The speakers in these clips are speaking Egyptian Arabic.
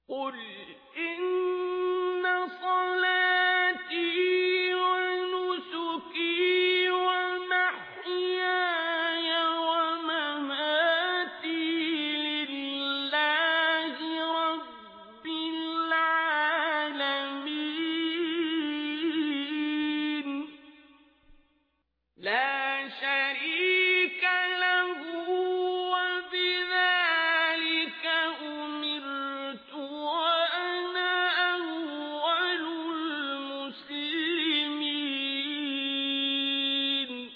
قل إن صلاتي ونسكي ومحياي ومماتي لله رب العالمين لا شريك له وبذلك أمرت وأنا أول المسلمين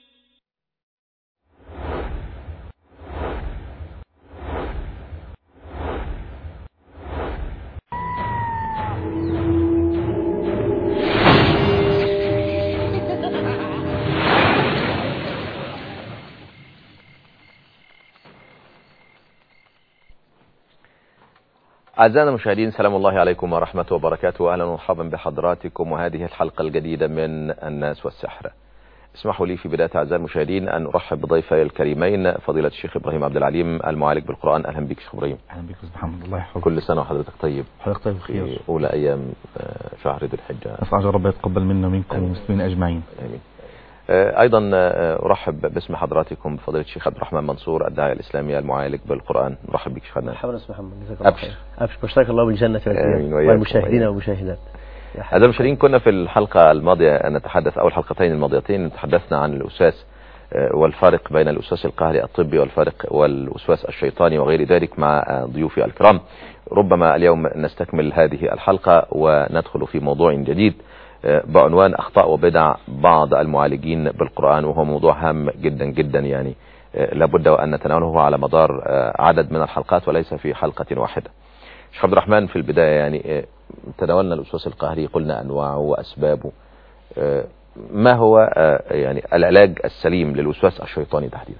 أعزائنا المشاهدين سلام الله عليكم ورحمة وبركاته أهلا ومرحبا بحضراتكم وهذه الحلقة الجديدة من الناس والسحر اسمحوا لي في بداية أعزائي المشاهدين أن أرحب بضيفي الكريمين فضيلة الشيخ إبراهيم عبد العليم المعالج بالقرآن أهلا بك شيخ إبراهيم اهلا بك استاذ محمد الله يحفظك كل سنة وحضرتك طيب حضرتك طيب في بخير أولى أيام آه، شهر ذي الحجة اسال الله رب يتقبل منا ومنكم آمين. والمسلمين اجمعين آمين آه، أيضا آه، أرحب باسم حضراتكم بفضيلة الشيخ عبد الرحمن منصور الداعية الإسلامي المعالج بالقرآن نرحب بك شيخنا مرحبا استاذ محمد جزاك الله أبشر. خير ابشر بشرك الله بالجنه آمين والجنة وإياكم والمشاهدين وإياكم. والمشاهدات يا حبيبي. أعزائي المشاهدين كنا في الحلقة الماضية نتحدث أو الحلقتين الماضيتين تحدثنا عن الأساس آه، والفارق بين الأساس القهري الطبي والفارق والوسواس الشيطاني وغير ذلك مع آه، ضيوفي الكرام ربما اليوم نستكمل هذه الحلقة وندخل في موضوع جديد آه، بعنوان أخطاء وبدع بعض المعالجين بالقرآن وهو موضوع هام جدا جدا يعني آه، لابد وأن نتناوله على مدار آه، عدد من الحلقات وليس في حلقة واحدة شيخ عبد الرحمن في البداية يعني آه، تناولنا الوسواس القهري قلنا أنواعه وأسبابه آه، ما هو آه، يعني العلاج السليم للوسواس الشيطاني تحديدا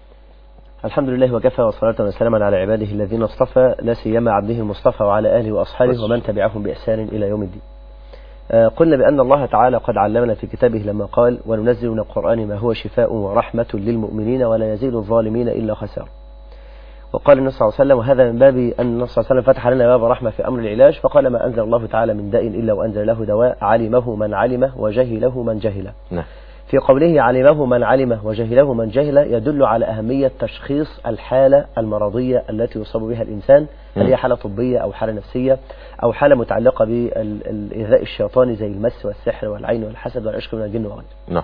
الحمد لله وكفى وصلاة وسلاما على عباده الذين اصطفى لا سيما عبده المصطفى وعلى اله واصحابه بس. ومن تبعهم باحسان الى يوم الدين. آه، قلنا بان الله تعالى قد علمنا في كتابه لما قال وننزل من القران ما هو شفاء ورحمه للمؤمنين ولا يزيد الظالمين الا خسارا. وقال النبي صلى الله عليه وسلم وهذا من باب ان النبي صلى الله عليه وسلم فتح لنا باب رحمه في امر العلاج فقال ما انزل الله تعالى من داء الا وانزل له دواء علمه من علمه وجهله من جهله. نعم في قوله علمه من علمه وجهله من جهل يدل على أهمية تشخيص الحالة المرضية التي يصاب بها الإنسان هل هي حالة طبية أو حالة نفسية أو حالة متعلقة بالإيذاء الشيطاني زي المس والسحر والعين والحسد والعشق من الجن وغيره نعم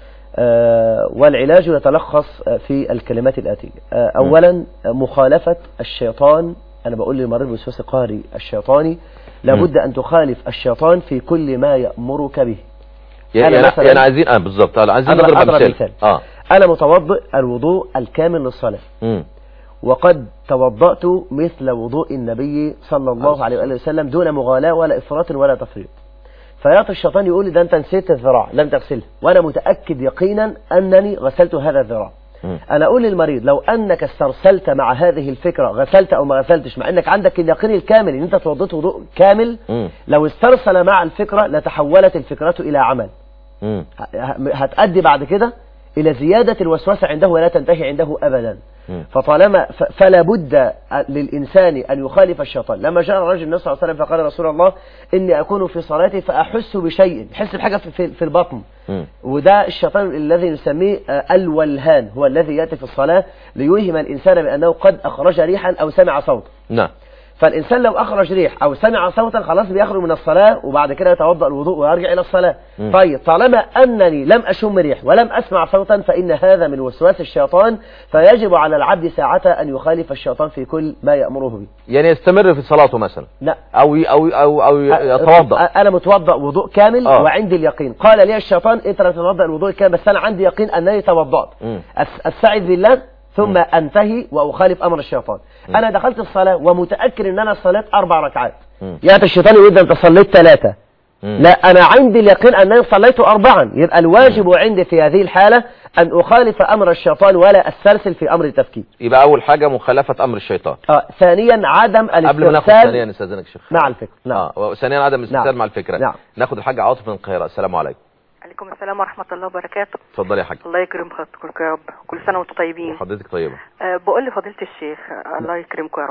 آه، والعلاج يتلخص آه، في الكلمات الآتية آه، أولا آه، مخالفة الشيطان أنا بقول للمريض بالوسواس القهري الشيطاني لابد أن تخالف الشيطان في كل ما يأمرك به يعني أنا يعني, مثلاً- يعني عايزين اه بالظبط آه، عايزين أضرب- نضرب أضرب امثال مثال. اه أنا متوضئ الوضوء الكامل للصلاة امم وقد توضأت مثل وضوء النبي صلى الله عليه وآله وسلم دون مغالاة ولا إفراط ولا تفريط فيأتي الشيطان يقول لي ده أنت نسيت الذراع لم تغسله وأنا متأكد يقينا أنني غسلت هذا الذراع مم. أنا أقول للمريض لو أنك استرسلت مع هذه الفكرة غسلت أو ما غسلتش مع أنك عندك اليقين الكامل أن أنت توضيت وضوء كامل مم. لو استرسل مع الفكرة لتحولت الفكرة إلى عمل امم ه- هتأدي بعد كده إلى زيادة الوسواس عنده ولا تنتهي عنده أبدا مم. فطالما ف- فلا بد للإنسان أن يخالف الشيطان لما جاء الرجل النبي صلى الله عليه وسلم فقال رسول الله إني أكون في صلاتي فأحس بشيء يحس بحاجة في, في, في البطن مم. وده الشيطان الذي نسميه آه، الولهان هو الذي يأتي في الصلاة ليوهم الإنسان بأنه قد أخرج ريحا أو سمع صوتا نعم فالإنسان لو أخرج ريح أو سمع صوتا خلاص بيخرج من الصلاة وبعد كده يتوضأ الوضوء ويرجع إلى الصلاة مم. طيب طالما أنني لم أشم ريح ولم أسمع صوتا فإن هذا من وسواس الشيطان فيجب على العبد ساعة أن يخالف الشيطان في كل ما يأمره به يعني يستمر في صلاته مثلا لا او ي- او او او يتوضا أ- أنا متوضأ وضوء كامل آه. وعندي اليقين قال لي الشيطان أنت لا تتوضأ الوضوء الكامل بس أنا عندي يقين أنني توضأت مم. أس- أستعذ بالله ثم أنتهي وأخالف أمر الشيطان أنا دخلت الصلاة ومتأكد أن أنا صليت أربع ركعات مم. يأتي الشيطان يقول ده أنت صليت ثلاثة مم. لا أنا عندي اليقين أنني صليت أربعا يبقى الواجب عندي في هذه الحالة أن أخالف أمر الشيطان ولا أسترسل في أمر التفكير يبقى اول حاجه مخالفه امر الشيطان آه. ثانيا عدم قبل ما ناخد الاسترسال ثانيا نستاذنك شيخ مع الفكر نعم اه وثانيا عدم الاسترسال نعم. مع الفكره نعم. ناخد الحاج عاطف من القاهره السلام عليكم عليكم السلام ورحمة الله وبركاته اتفضلي يا حاج الله يكرم حضرتك يا رب كل سنة وانتم طيبين حضرتك طيبه أه بقول لفضيلة الشيخ آه، الله يكرمكم يا رب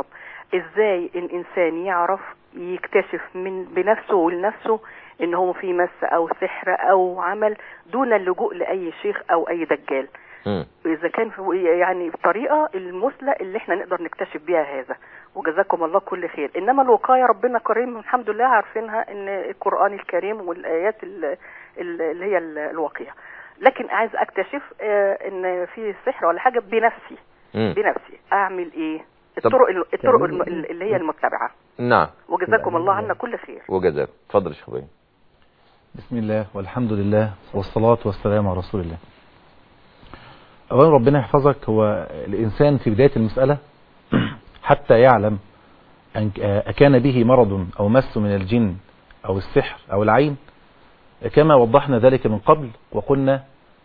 ازاي الانسان يعرف يكتشف من بنفسه ولنفسه ان هو في مس او سحر او عمل دون اللجوء لاي شيخ او اي دجال مم. اذا كان في يعني الطريقه المثلى اللي احنا نقدر نكتشف بيها هذا وجزاكم الله كل خير انما الوقايه ربنا كريم الحمد لله عارفينها ان القران الكريم والايات ال- ال- اللي هي ال- الواقيه لكن عايز اكتشف آه، ان في سحر ولا حاجه بنفسي مم. بنفسي اعمل ايه طب- الطرق ال- الطرق الم- تعملي إيه؟ اللي هي المتبعه نعم وجزاكم الله عنا كل خير وجزاك اتفضل يا شيخ ابراهيم بسم الله والحمد لله والصلاة والسلام على رسول الله أولا ربنا يحفظك هو الإنسان في بداية المسألة حتى يعلم أن أكان به مرض أو مس من الجن أو السحر أو العين كما وضحنا ذلك من قبل وقلنا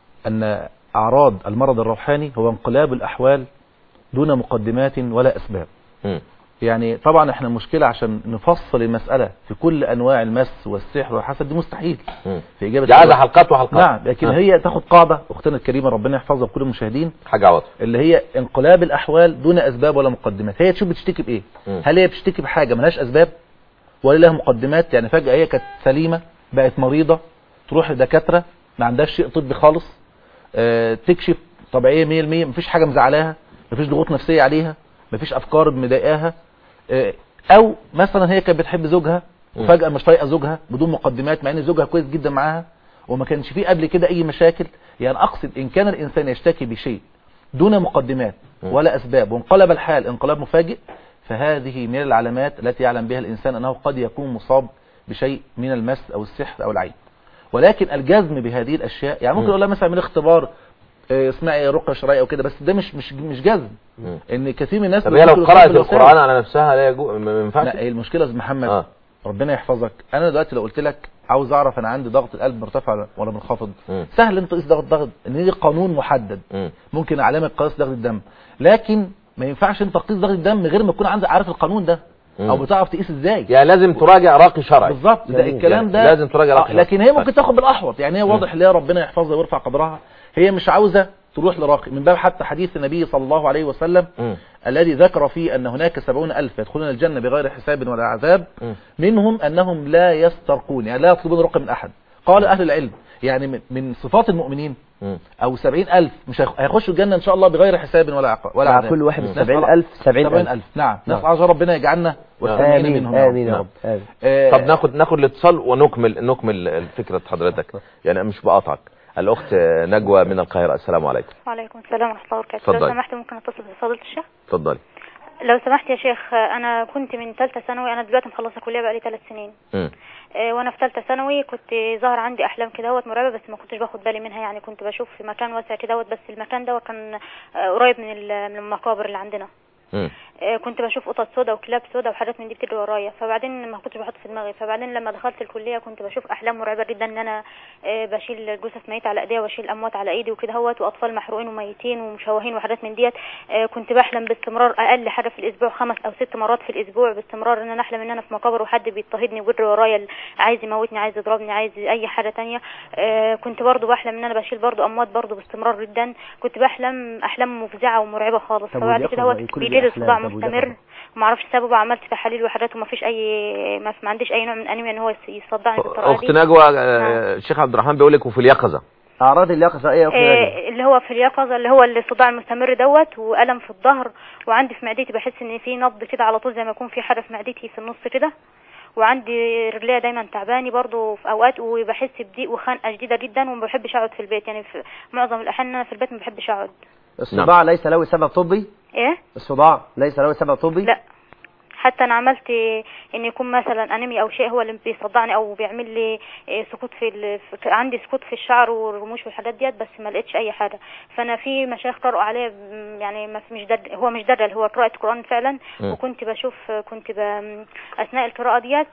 أن أعراض المرض الروحاني هو انقلاب الأحوال دون مقدمات ولا أسباب مم. يعني طبعا احنا مشكلة عشان نفصل المسألة في كل انواع المس والسحر والحسد دي مستحيل مم. في اجابة دي عايزه السؤال. حلقات وحلقات نعم لكن آه. هي تاخد قاعدة اختنا الكريمة ربنا يحفظها بكل المشاهدين حاجه عواطف اللي هي انقلاب الاحوال دون اسباب ولا مقدمات هي تشوف بتشتكي بايه مم. هل هي بتشتكي بحاجة ملهاش اسباب ولا لها مقدمات يعني فجأة هي كانت سليمة بقت مريضة تروح لدكاترة ما عندهاش شيء طبي خالص آه، تكشف طبيعية 100% مفيش حاجة مزعلاها مفيش ضغوط نفسية عليها مفيش افكار مضايقاها آه، او مثلا هي كانت بتحب زوجها وفجأة مش طايقة زوجها بدون مقدمات مع ان زوجها كويس جدا معاها وما كانش فيه قبل كده اي مشاكل يعني اقصد ان كان الانسان يشتكي بشيء دون مقدمات م. ولا اسباب وانقلب الحال انقلاب مفاجئ فهذه من العلامات التي يعلم بها الانسان انه قد يكون مصاب بشيء من المس او السحر او العين ولكن الجزم بهذه الاشياء يعني ممكن م. اقول لها مثلا من اختبار آه، اسمعي رقيه شرعيه او كده بس ده مش مش مش جزم مم. ان كثير من الناس طب هي لو بيقولوا قرات الوسائل. القران على نفسها لا يجو... ما ينفعش لا هي المشكله يا أستاذ محمد اه ربنا يحفظك انا دلوقتي لو قلت لك عاوز اعرف انا عندي ضغط القلب مرتفع ولا منخفض مم. سهل انت تقيس ضغط ضغط ان دي قانون محدد مم. ممكن علامه قياس ضغط الدم لكن ما ينفعش انت تقيس ضغط الدم غير ما تكون عندك عارف القانون ده مم. او بتعرف تقيس ازاي يعني لازم تراجع راقي شرعي بالظبط ده جميل. الكلام يعني ده لازم تراجع آه، راقي لكن هي شرعي. ممكن تاخد بالاحوط يعني هي واضح ان هي ربنا يحفظها ويرفع قدرها هي مش عاوزه تروح لراقي من باب حتى حديث النبي صلى الله عليه وسلم مم. الذي ذكر فيه أن هناك سبعون ألف يدخلون الجنة بغير حساب ولا عذاب مم. منهم أنهم لا يسترقون يعني لا يطلبون رقم من أحد قال أهل العلم يعني من- من صفات المؤمنين مم. أو سبعين ألف مش هيخ- هيخشوا الجنة إن شاء الله بغير حساب ولا عقاب ولا مع عذاب كل واحد مم. من 70000 سبعين 70000 ألف نعم نعم. نسأل الله ربنا يجعلنا والسامعين آمين منهم يا رب. آمين يا نعم. رب آمين آه، طب ناخد ناخد الاتصال ونكمل نكمل فكره حضرتك يعني مش بقاطعك الاخت نجوى من القاهره السلام عليكم وعليكم السلام ورحمة الله وبركاته اتفضلي. لو سمحت ممكن اتصل بفضيلة الشيخ اتفضلي لو سمحت يا شيخ انا كنت من ثالثه ثانوي انا دلوقتي مخلصه كليه بقالي ثلاث سنين مم. آه، وانا في ثالثه ثانوي كنت ظهر عندي احلام كده هوت مرعبه بس ما كنتش باخد بالي منها يعني كنت بشوف في مكان واسع كده هوت بس المكان ده كان آه، قريب من ال- من المقابر اللي عندنا مم. آه، كنت بشوف قطط سودا وكلاب سودا وحاجات من دي بتجري ورايا فبعدين ما كنتش بحط في دماغي فبعدين لما دخلت الكليه كنت بشوف احلام مرعبه جدا ان انا آه، بشيل جثث ميت على ايديا واشيل اموات على ايدي وكده هوت واطفال محروقين وميتين ومشوهين وحاجات من ديت آه، كنت بحلم باستمرار اقل حاجه في الاسبوع خمس او ست مرات في الاسبوع باستمرار ان انا احلم ان انا في مقابر وحد بيضطهدني ويجري ورايا عايز يموتني عايز يضربني عايز اي حاجه تانية آه، كنت برضو بحلم ان انا بشيل برضو اموات برضو باستمرار جدا كنت بحلم احلام مفزعه ومرعبه خالص طب فبعد وليقظ كده هوت بقى كل بيجي لي الأحلام، صداع طب وليقظ. مستمر وما اعرفش سببه عملت تحاليل وحاجات وما فيش اي ما ما عنديش اي نوع من انيميا ان هو يس- يصدعني بالطريقه اخت دي نجوى آه، الشيخ عبد الرحمن بيقول لك وفي اليقظه أعراض اليقظة إيه يا أخي نجوى؟ آه، اللي هو في اليقظه اللي هو الصداع المستمر دوت والم في الظهر وعندي في معدتي بحس ان في نبض كده على طول زي ما يكون في حاجه في معدتي في النص كده وعندي رجليا دايما تعباني برضو في اوقات وبحس بضيق وخنقه شديده جدا وما بحبش اقعد في البيت يعني في معظم الاحيان انا في البيت ما بحبش اقعد الصداع ليس له سبب طبي ايه الصداع ليس له سبب طبي لا حتى انا عملت ان يكون مثلا انيميا او شيء هو اللي بيصدعني او بيعمل لي إيه سقوط في, ال... في عندي سقوط في الشعر والرموش والحاجات ديت بس ما لقيتش اي حاجه فانا في مشايخ قرأوا عليه م- يعني ما مش دد... هو مش دجل هو قراءه قران فعلا م. وكنت بشوف كنت ب... اثناء القراءه ديت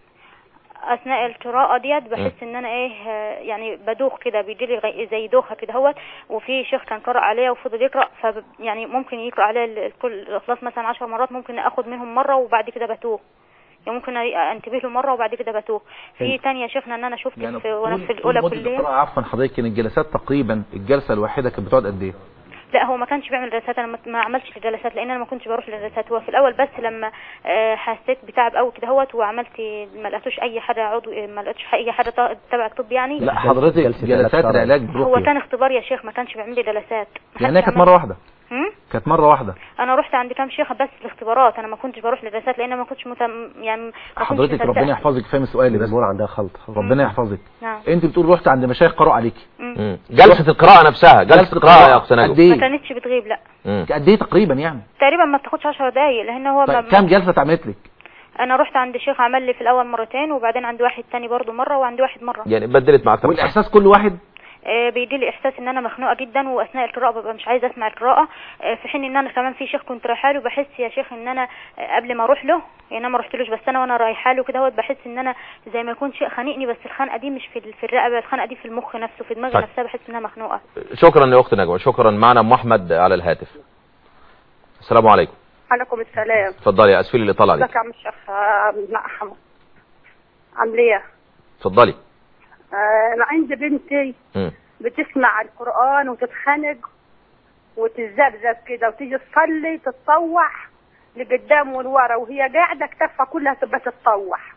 اثناء القراءه ديت بحس ان انا ايه آه، يعني بدوخ كده بيجي لي غي- زي دوخه كده هوت وفي شيخ كان قرأ عليه وفضل يقرأ ف يعني ممكن يقرأ عليه ال- الكل الاخلاص مثلا عشر مرات ممكن اخد منهم مره وبعد كده بتوه يعني ممكن أ- انتبه له مره وبعد كده بتوه في حلو. تانية شفنا ان انا شفت يعني في وانا طول- في طول الاولى مدة كليه القراءة عفوا حضرتك كان الجلسات تقريبا الجلسة الواحدة كانت بتقعد قد ايه؟ لا هو ما كانش بيعمل جلسات انا ما- ما عملتش جلسات لان انا ما كنتش بروح للجلسات هو في الاول بس لما آه، حسيت بتعب قوي كده هوت وعملت ما لقيتوش اي حاجه عضو ما لقيتش اي حاجه ط- تبع الطب يعني لا حضرتك جلسة علاج جلسات شرعي. العلاج هو بروحي كان اختبار يا شيخ ما كانش بيعمل لي جلسات ما يعني هي حدش كانت عمل- مره واحده هم؟ كانت مره واحده انا رحت عند كام شيخ بس الاختبارات انا ما كنتش بروح للجلسات لان ما كنتش متم... يعني ما كنتش حضرتك مصدقة. ربنا يحفظك فاهم سؤالي بس الامور عندها خلط خلط. ربنا يحفظك نعم انت بتقول رحت عند مشايخ قرأوا عليكي مم. جلسة القراءة نفسها جلسة القراءة يا أخت قد نجوى ما ايه كانتش بتغيب لا مم. قد ايه تقريبا يعني تقريبا ما بتاخدش 10 دقايق لان هو طيب ما... كام جلسه اتعملت لك انا رحت عند شيخ عمل لي في الاول مرتين وبعدين عند واحد تاني برضو مره وعند واحد مره يعني بدلت مع أكتر من حد. والاحساس كل واحد آه، بيجي لي احساس ان انا مخنوقه جدا واثناء القراءه ببقى مش عايزه اسمع القراءه آه، في حين ان انا كمان في شيخ كنت رايحه له بحس يا شيخ ان انا آه، قبل ما اروح له يعني انا ما رحتلوش بس انا وانا رايحه له كده هوت بحس ان انا زي ما يكون شيء خانقني بس الخنقه دي مش في ال- في الرقبه الخنقه دي في المخ نفسه في دماغي طيب. نفسها بحس انها مخنوقه شكرا يا أخت نجوى شكرا معنا أم أحمد على الهاتف السلام عليكم عليكم السلام اتفضلي يا أسفل اللي طلع ازيك عليك يا عم الشيخ آه، نعم عامل ايه؟ اتفضلي آه، انا عندي بنتي مم. بتسمع القران وتتخنق وتتذبذب كده وتيجي تصلي تتطوح لقدام ولورا وهي قاعده كتفها كلها تبقى تتطوح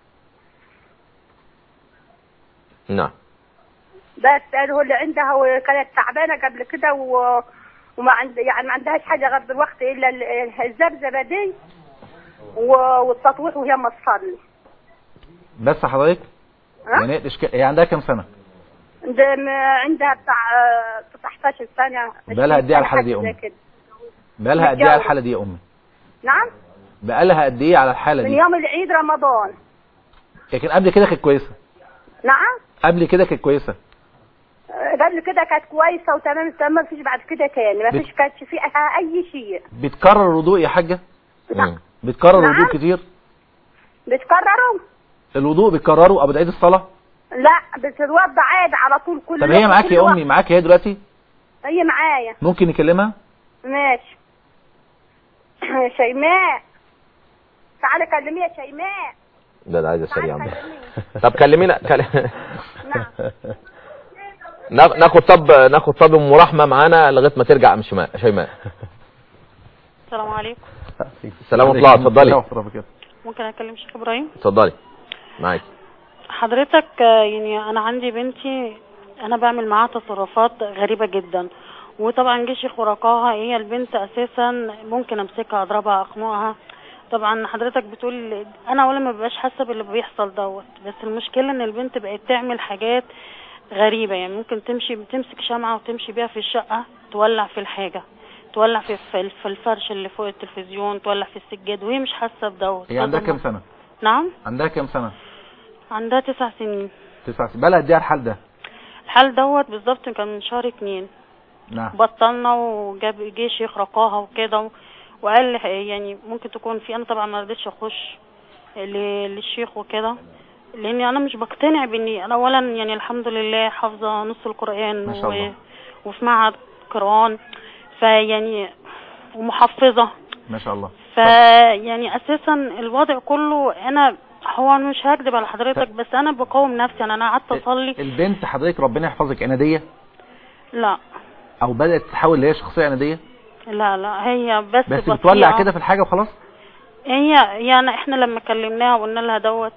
نعم بس قالوا اللي عندها وكانت تعبانه قبل كده و... وما عند يعني ما عندهاش حاجه غير دلوقتي الا ال- الذبذبه دي و... والتطويح وهي ما تصلي بس حضرتك ها؟ يعني الإشكال- هي عندها كام سنه ده م- عندها بتاع آه، 19 سنة بقالها قد إيه على الحالة دي يا حاجة أم؟ زي كده. بقالها قد ايه على الحاله دي يا امي نعم بقالها قد ايه على الحاله من دي يوم العيد رمضان لكن قبل كده كانت كويسه نعم قبل كده كانت كويسه آه، قبل كده كانت كويسة وتمام تمام ما فيش بعد كده تاني ما بت- فيش كانتش فيها أي شيء بتكرر الوضوء يا حاجه مم. بتكرر نعم. الوضوء كتير بتكرروا الوضوء بتكرره قبل عيد الصلاه لا بتتوضى عادي على طول كل طب هي يوم، معاكي كل يا وقت. امي معاكي هي دلوقتي هي معايا ممكن نكلمها ماشي شيماء تعالي كلميها شيماء ده ده عايز تعالي سريع كلميها طب كلمينا كل... نعم نا- ناخد طب ناخد طب ام رحمه معانا لغايه ما ترجع ام شيماء شيماء السلام عليكم السلام ورحمه الله اتفضلي اتفضلي ممكن اكلم شيخ ابراهيم اتفضلي معاك حضرتك آه، يعني انا عندي بنتي انا بعمل معاها تصرفات غريبة جدا وطبعا جه شيخ ورقاها هي البنت اساسا ممكن امسكها اضربها اخنقها طبعا حضرتك بتقول انا اولا ما ببقاش حاسه باللي بيحصل دوت بس المشكله ان البنت بقت تعمل حاجات غريبه يعني ممكن تمشي تمسك شمعه وتمشي بيها في الشقه تولع في الحاجه تولع في في في الفرش اللي فوق التلفزيون تولع في السجاد وهي مش حاسه بدوت هي عندها ده كام ضمان. سنه نعم عندها كام سنه عندها تسع سنين تسع سنين بقالها قد ايه على الحال ده الحال دوت بالظبط كان من شهر اتنين نعم بطلنا وجاب جه شيخ رقاها وكده و- وقال لي يعني ممكن تكون في انا طبعا ما رضيتش اخش ل- للشيخ وكده لاني انا مش بقتنع باني انا اولا يعني الحمد لله حافظه نص القران ما شاء الله. وفي معهد قران فيعني ومحفظه ما شاء الله فيعني اساسا الوضع كله انا هو أنا مش هكذب على حضرتك بس انا بقاوم نفسي يعني انا قعدت اصلي البنت حضرتك ربنا يحفظك عناديه لا او بدات تتحول اللي هي شخصيه عناديه لا لا هي بس بس بطيئة. بتولع كده في الحاجه وخلاص هي يعني احنا لما كلمناها وقلنا لها دوت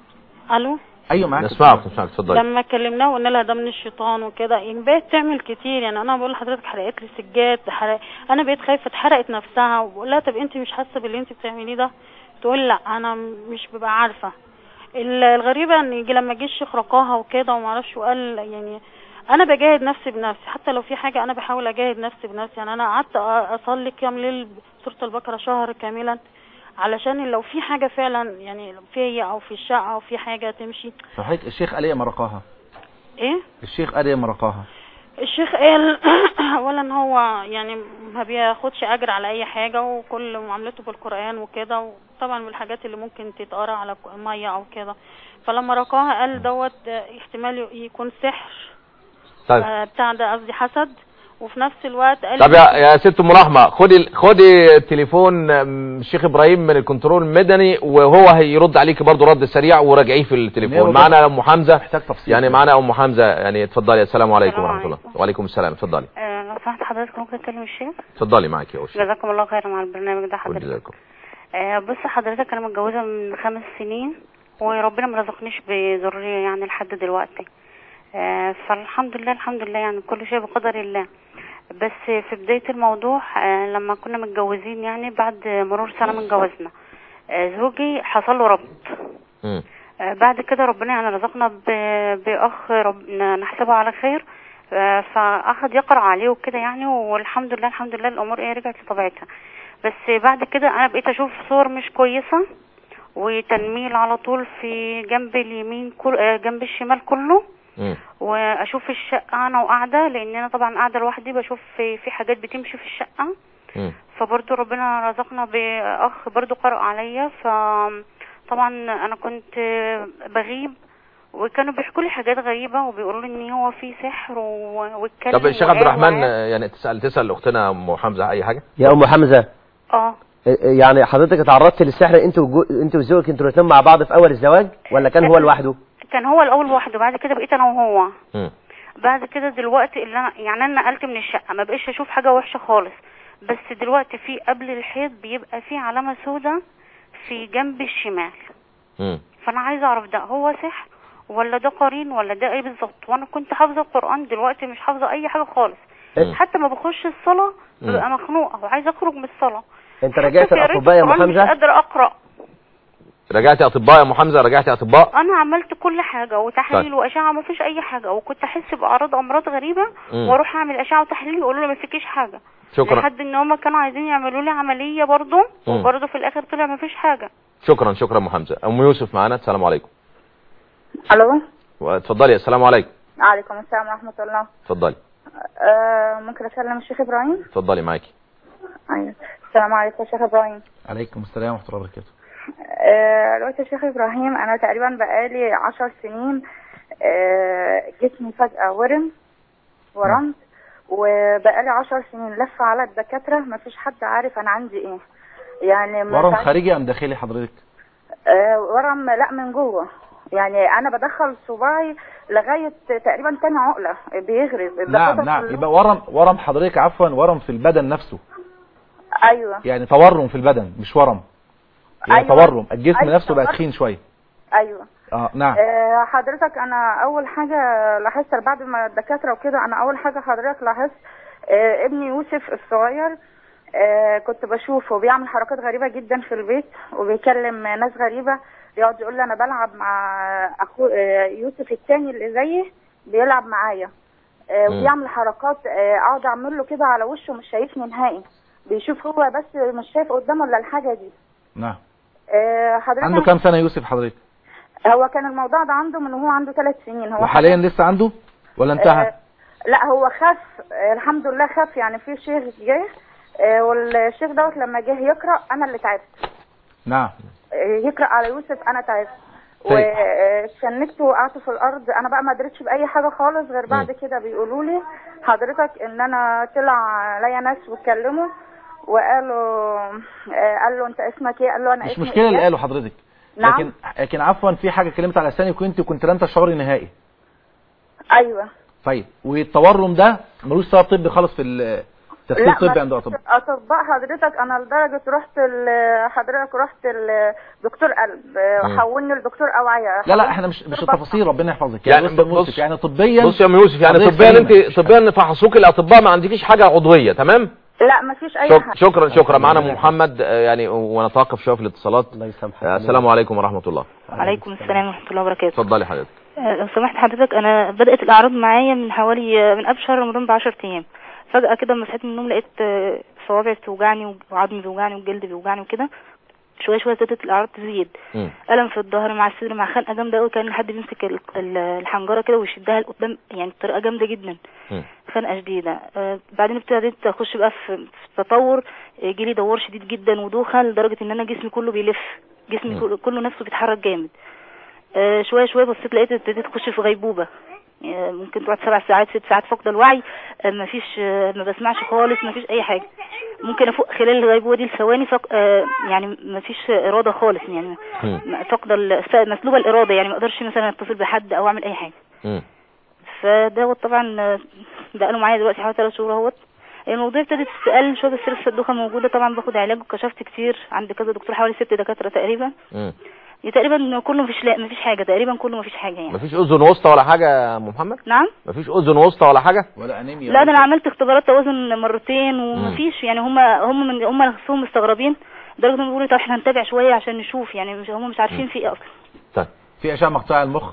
الو ايوه معاك نسمعك نسمعك اتفضلي لما كلمناها وقلنا لها ده من الشيطان وكده يعني بقت تعمل كتير يعني انا بقول لحضرتك حرقت لي سجاد حرق... انا بقيت خايفه اتحرقت نفسها وبقول لها طب انت مش حاسه باللي انت بتعمليه ده تقول لا انا مش ببقى عارفه ال- الغريبه ان يجي لما جه الشيخ رقاها وكده وما اعرفش وقال يعني انا بجاهد نفسي بنفسي حتى لو في حاجه انا بحاول اجاهد نفسي بنفسي يعني انا قعدت أ- اصلي كام ليل سوره البقره شهر كاملا علشان لو في حاجه فعلا يعني فيا او في الشقه او في حاجه تمشي فحضرتك الشيخ قال ايه مرقاها ايه الشيخ قال ايه مرقاها الشيخ قال اولا هو يعني ما بياخدش اجر على اي حاجه وكل معاملته بالقران وكده وطبعا من الحاجات اللي ممكن تتقرا على ك- ميه او كده فلما رقاها قال دوت آه، احتمال يكون سحر طيب آه، بتاع ده قصدي حسد وفي نفس الوقت قال طب يا يا ست ام رحمه خدي خدي تليفون أم، الشيخ ابراهيم من الكنترول المدني وهو هيرد عليك برضو رد سريع وراجعيه في التليفون نرد. معانا ام حمزه محتاج تفصيل يعني معانا ام حمزه يعني اتفضلي السلام عليكم السلام ورحمه الله عليكم. وعليكم السلام اتفضلي آه، لو لو سمحت حضرتك ممكن اتكلم الشيخ اتفضلي معاك يا أوشي جزاكم الله خيرا على البرنامج ده حضرتك جزاكم آه بص حضرتك انا متجوزه من خمس سنين وربنا ما رزقنيش بذريه يعني لحد دلوقتي آه فالحمد لله الحمد لله يعني كل شيء بقدر الله بس في بدايه الموضوع آه لما كنا متجوزين يعني بعد مرور سنه من جوازنا آه زوجي حصل له ربط مم. آه، بعد كده ربنا يعني رزقنا ب- بأخ رب نحسبه على خير آه، فأخذ يقرأ عليه وكده يعني والحمد لله الحمد لله الأمور ايه رجعت لطبيعتها بس بعد كده أنا بقيت أشوف صور مش كويسة وتنميل على طول في جنب اليمين كل آه، جنب الشمال كله مم. واشوف الشقه انا وقاعده لان انا طبعا قاعده لوحدي بشوف في في حاجات بتمشي في الشقه مم. فبرضه ربنا رزقنا باخ برضه قرأ عليا فطبعا انا كنت بغيب وكانوا بيحكوا لي حاجات غريبه وبيقولوا لي ان هو في سحر و- واتكلم طب الشيخ عبد وقال الرحمن وعاد. آه، يعني تسأل تسأل أختنا أم حمزة أي حاجة يا ام حمزه اه يعني حضرتك اتعرضت للسحر انت وجو... انت وزوجك انتوا الاثنين مع بعض في اول الزواج ولا كان هو لوحده كان هو الاول لوحده بعد كده بقيت انا وهو مم. بعد كده دلوقتي اللي انا يعني انا نقلت من الشقه ما بقيش اشوف حاجه وحشه خالص بس دلوقتي في قبل الحيط بيبقى في علامه سودة في جنب الشمال مم. فانا عايزه اعرف ده هو سحر ولا ده قرين ولا ده ايه بالظبط وانا كنت حافظه القران دلوقتي مش حافظه اي حاجه خالص مم. حتى ما بخش الصلاه مم. ببقى مخنوقه وعايزه اخرج من الصلاه انت رجعت حتى في قراية الاطباء يا ام القرآن مش حمزه قادره اقرا رجعتي أطباء يا أم حمزة رجعتي أطباء انا عملت كل حاجه وتحليل طيب. واشعه ما فيش اي حاجه وكنت احس باعراض امراض غريبه مم. واروح اعمل اشعه وتحليل يقولوا لي ما فيكيش حاجه شكرا لحد ان هم كانوا عايزين يعملوا لي عمليه برضه مم. وبرضه في الاخر طلع ما فيش حاجه شكرا شكرا أم حمزة أم يوسف معانا السلام عليكم الو اتفضلي السلام عليكم عليكم السلام ورحمه الله اتفضلي آه ممكن اكلم الشيخ ابراهيم اتفضلي معاكي ايوه السلام عليكم يا شيخ ابراهيم عليكم السلام ورحمه الله وبركاته آه، دلوقتي يا شيخ ابراهيم انا تقريبا بقالي عشر سنين آه، جسمي فجأة ورم ورمت وبقالي عشر سنين لفة على الدكاترة مفيش حد عارف انا عندي ايه يعني من ورم ساعة- خارجي ام داخلي حضرتك آه، ورم لا من جوه يعني انا بدخل صباعي لغاية تقريبا تاني عقلة بيغرز نعم الدكاترة نعم كلهم- يبقى ورم ورم حضرتك عفوا ورم في البدن نفسه ايوه يعني تورم في البدن مش ورم يعني أيوة. تورم الجسم أيوة. نفسه بقى تخين شويه ايوه اه نعم آه، حضرتك انا اول حاجه لاحظت بعد ما الدكاتره وكده انا اول حاجه حضرتك لاحظت آه، ابني يوسف الصغير آه، كنت بشوفه بيعمل حركات غريبه جدا في البيت وبيكلم ناس غريبه يقعد يقول لي انا بلعب مع اخو آه، يوسف التاني اللي زيي بيلعب معايا آه، مم. وبيعمل حركات آه، اقعد اعمل له كده على وشه مش شايفني نهائي بيشوف هو بس مش شايف قدامه الا الحاجه دي نعم آه، حضرتك عنده كام سنه يوسف حضرتك هو كان الموضوع ده عنده من هو عنده ثلاث سنين هو وحاليا لسه عنده ولا انتهى آه لا هو خف آه الحمد لله خف يعني في شيخ جه آه والشيخ دوت لما جه يقرا انا اللي تعبت نعم آه يقرا على يوسف انا تعبت طيب. وشنكته وقعت في الارض انا بقى ما قدرتش باي حاجه خالص غير بعد كده بيقولوا لي حضرتك ان انا طلع ليا ناس واتكلموا وقالوا آه قال له انت اسمك ايه قال له انا مش اسمي مشكله اللي إياد. قاله حضرتك نعم. لكن لكن عفوا في حاجه اتكلمت على لساني وكنت كنت لن تشعري نهائي ايوه طيب والتورم ده ملوش سبب طبي خالص في ال- تفسير لا طبي ما عند فيش الاطباء اطباء حضرتك انا لدرجه رحت ال- حضرتك رحت دكتور قلب مم. حولني لدكتور اوعيه لا لا حولني احنا مش مش لدكتور التفاصيل ربنا يحفظك يعني يعني بص بص- بص يعني طبيا بص يا ام يوسف يعني حضرتك طبيا سليمة، انت مش طبيا فحصوك الاطباء ما عندكيش حاجه عضويه تمام بطن. لا ما فيش اي شك حاجه شكرا شكرا معانا ام محمد آه، يعني ونتوقف شويه في الاتصالات الله يسامحك آه، السلام عليكم ورحمه الله وعليكم السلام ورحمه الله وبركاته اتفضلي حضرتك آه، لو سمحت حضرتك انا بدات الاعراض معايا من حوالي آه، من قبل شهر رمضان ب 10 ايام فجاه كده لما صحيت من النوم لقيت آه، صوابعي بتوجعني وعظمي بيوجعني والجلد بيوجعني وكده شويه شويه ابتدت الاعراض تزيد مم. الم في الظهر مع الصدر مع خنقه جامده قوي كان حد بيمسك ال- ال- الحنجره كده ويشدها لقدام يعني بطريقه جامده جدا مم. خنقه شديده آه بعدين ابتديت اخش بقى في في تطور آه، جيلي دوار شديد جدا ودوخه لدرجه ان انا جسمي كله بيلف جسمي مم. كله, كله نفسه بيتحرك جامد آه شويه شويه بصيت لقيت ابتديت اخش في غيبوبه آه، ممكن تقعد سبع ساعات ست ساعات فقد الوعي آه، مفيش آه، ما بسمعش خالص مفيش اي حاجه ممكن افوق خلال الغيبوبه دي لثواني فق... آه، يعني مفيش اراده خالص يعني مم. فقد ال- مسلوبه الاراده يعني ما اقدرش مثلا اتصل بحد او اعمل اي حاجه مم. فدوت طبعا آه، ده قالوا معايا دلوقتي حوالي ثلاث شهور اهوت الموضوع ابتدت تسأل شوف السير الصدوقة موجودة طبعا باخد علاج وكشفت كتير عند كذا دكتور حوالي ست دكاترة تقريبا مم. تقريبا كله مفيش لا مفيش حاجة تقريبا كله مفيش حاجة يعني مفيش اذن وسطى ولا حاجه يا ام محمد نعم مفيش اذن وسطى ولا حاجه ولا انيميا لا ده انا عملت اختبارات توازن مرتين ومفيش يعني هم هم من هم نفسهم مستغربين لدرجه انهم بيقولوا طب احنا هنتابع شويه عشان نشوف يعني مش هم مش عارفين في ايه اصلا طيب في اشعه مقطع المخ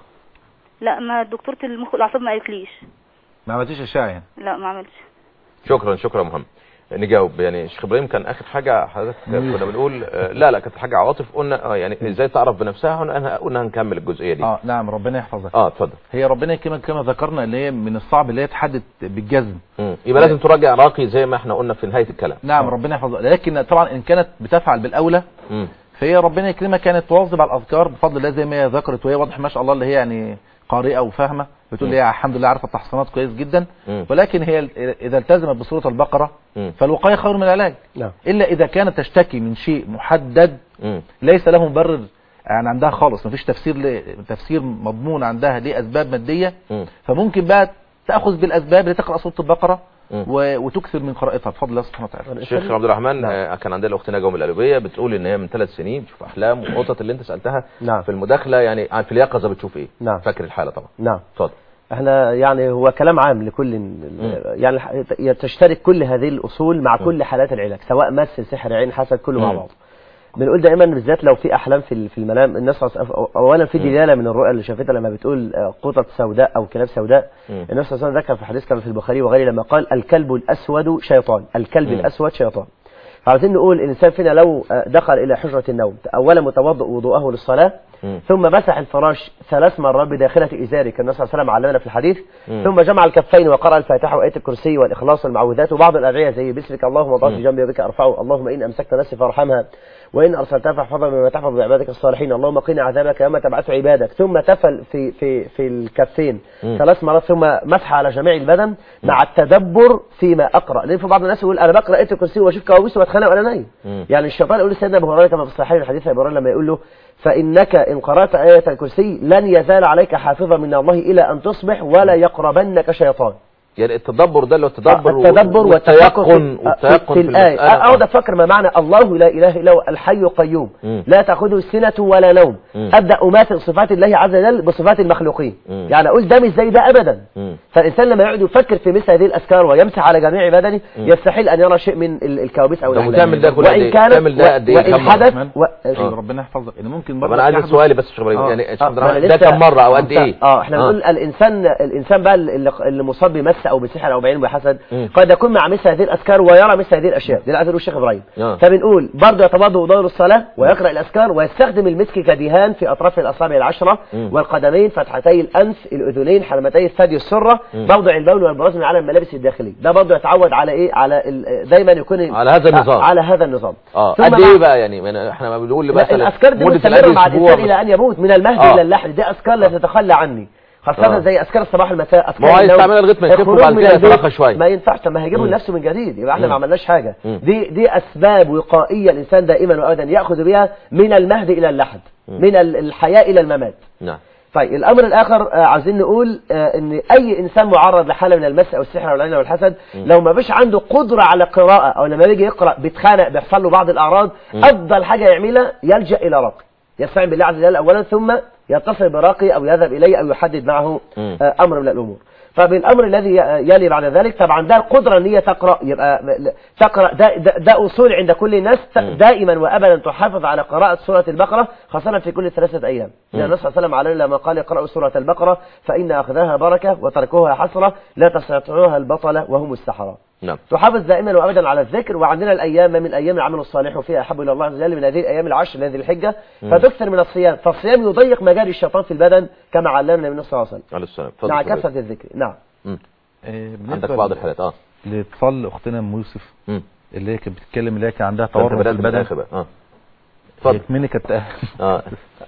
لا ما دكتوره المخ والاعصاب ما قالتليش ما عملتيش اشعه يعني لا ما عملتش شكرا شكرا يا محمد نجاوب يعني شيخ ابراهيم كان اخر حاجه حضرتك كنا بنقول آه، لا لا كانت حاجه عواطف قلنا اه يعني ازاي تعرف بنفسها قلنا قلنا هنكمل الجزئيه دي اه نعم ربنا يحفظك اه اتفضل هي ربنا يكرمك كما ذكرنا اللي هي من الصعب اللي هي تحدد بالجزم مم. يبقى لازم تراجع راقي زي ما احنا قلنا في نهايه الكلام نعم ربنا يحفظك لكن طبعا ان كانت بتفعل بالاولى مم. فهي ربنا يكرمها كانت تواظب على الاذكار بفضل الله زي ما هي ذكرت وهي واضح ما شاء الله اللي هي يعني قارئه وفاهمه بتقول لي الحمد لله عارفه التحصينات كويس جدا مم. ولكن هي اذا التزمت بسوره البقره مم. فالوقايه خير من العلاج نعم الا اذا كانت تشتكي من شيء محدد مم. ليس له مبرر يعني عندها خالص مفيش تفسير ل... تفسير مضمون عندها لاسباب ماديه مم. فممكن بقى تاخذ بالاسباب لتقرا سوره البقره مم. و... وتكثر من قراءتها بفضل الله سبحانه وتعالى الشيخ عبد الرحمن آه، كان عندنا الاخت نجوى من القلوبيه بتقول ان هي من ثلاث سنين بتشوف احلام وقطط اللي انت سالتها نعم. في المداخله يعني عن- في اليقظه بتشوف ايه نعم. فاكر الحاله طبعا نعم اتفضل احنا يعني هو كلام عام لكل يعني الح- تشترك كل هذه الاصول مع كل حالات العلاج سواء مس سحر عين حسد كله مع مم. بعض بنقول دائما بالذات لو في احلام في في المنام الناس صلى الله عليه وسلم- اولا في دلاله من الرؤى اللي شافتها لما بتقول آه، قطط سوداء او كلاب سوداء مم. النبي صلى الله عليه وسلم ذكر في حديث كان في البخاري وغيره لما قال الكلب الاسود شيطان الكلب مم. الاسود شيطان فعاوزين نقول الانسان فينا لو آه، دخل الى حجره النوم اولا متوضئ وضوءه للصلاه مم. ثم مسح الفراش ثلاث مرات بداخلة إزاره كان النبي صلى الله عليه وسلم علمنا في الحديث مم. ثم جمع الكفين وقرأ الفاتحة وآية الكرسي والإخلاص والمعوذات وبعض الأدعية زي باسمك اللهم وضعت مم. جنبي وبك أرفعه اللهم إن أمسكت نفسي فارحمها وإن أرسلتها فاحفظها بما تحفظ بعبادك الصالحين اللهم قنا عذابك يوم تبعث عبادك ثم تفل في في في الكفين مم. ثلاث مرات ثم مسح على جميع البدن مع التدبر فيما أقرأ لأن في بعض الناس يقول أنا بقرأ آية الكرسي وأشوف كوابيس وأتخانق وأنا نايم مم. يعني الشيطان يقول لسيدنا ابو هريره كما في الصحيح الحديث ابو هريره لما يقول له فانك ان قرات ايه الكرسي لن يزال عليك حافظا من الله الى ان تصبح ولا يقربنك شيطان يعني التدبر ده اللي هو التدبر التدبر والتفكر والتيقن في, والتيقن في, في الآية المسألة. أقعد أفكر ما معنى الله لا إله إلا هو الحي قيوم مم. لا تأخذه سنة ولا نوم مم. أبدأ أماثل صفات الله عز وجل بصفات المخلوقين مم. يعني أقول ده مش زي ده أبدا مم. فالإنسان لما يقعد يفكر في مثل هذه الأذكار ويمسح على جميع بدنه يستحيل أن يرى شيء من ال- الكوابيس أو طب الأحلام. وتعمل ده كل قد وإن إيه؟ كانت تعمل ده قد إيه؟ وإن كم مرة؟ حدث كمان؟ و... آه. ربنا يحفظك ان ممكن طب برضه انا عايز يحدث- سؤالي بس يا شيخ ابراهيم آه. يعني يا شيخ آه، عبد ما أنا الرحمن ده لسه- كم مره او قد ايه اه احنا بنقول الانسان الانسان بقى اللي, اللي مصاب بمس او بسحر او بعين وحسد مم. قد يكون مع مثل هذه الاذكار ويرى مثل هذه الاشياء دي اللي عايز يقوله الشيخ ابراهيم آه. فبنقول برضه يتوضا وضوء للصلاه ويقرا الاذكار ويستخدم المسك كدهان في اطراف الاصابع العشره مم. والقدمين فتحتي الانف الاذنين حلمتي الثدي السره مم. موضع البول والبراز من على الملابس الداخليه ده برضه يتعود على ايه على ال- دايما يكون على هذا النظام. على هذا النظام اه ثم قد مع- ايه بقى يعني من- احنا ما بنقول لا مثلا الاذكار دي مدة مستمره العلاج مع أسبوع الانسان الى ان يموت من المهد آه. الى اللحد دي اذكار لا تتخلى عني خاصة آه. زي اذكار الصباح والمساء اذكار ما هو عايز النوم. تعملها لغاية ما يخف الخروج وبعد من كده البيت. يترخى شوية. ما ينفعش طب ما هيجيبه مم. لنفسه من جديد يبقى احنا مم. ما عملناش حاجة مم. دي دي اسباب وقائية الانسان دائما وابدا ياخذ بها من المهد الى اللحد مم. من ال- الحياة الى الممات نعم طيب الامر الاخر آه، عاوزين نقول آه، ان اي انسان معرض لحاله من المس او السحر او العين او الحسد مم. لو ما فيش عنده قدره على قراءه او لما يجي يقرا بيتخانق بيحصل له بعض الاعراض مم. افضل حاجه يعملها يلجا الى راقي يستعين بالله عز وجل اولا ثم يتصل براقي او يذهب اليه او يحدد معه مم. آه، امر من الامور فبالامر الذي ي- يلي بعد ذلك طبعا ده القدره ان هي تقرا يبقى م- تقرا ده, ده, ده اصول عند كل الناس ت- مم. دائما وابدا تحافظ على قراءه سوره البقره خاصه في كل ثلاثه ايام مم. لان النبي صلى الله عليه وسلم علينا لما قال اقرأوا سورة البقرة فإن أخذها بركة وتركوها حسرة لا تستطيعها البطلة وهم السحرة نعم تحافظ دائما وابدا على الذكر وعندنا الايام ما من ايام العمل الصالح وفيها احب الى الله عز وجل من هذه الايام العشر من هذه الحجه مم. فتكثر من الصيام فالصيام يضيق مجاري الشيطان في البدن كما علمنا النبي صلى الله عليه وسلم عليه السلام اتفضل مع يا شيخ كثره الذكر نعم مم. آه، عندك بالنسبة بعض ل- الحالات اه لاتصال اختنا ام يوسف مم. اللي هي كانت بتتكلم اللي هي كان عندها فانت تورم في بدات من البدن الاخر بقى اه هي اتفضل كمني كانت اه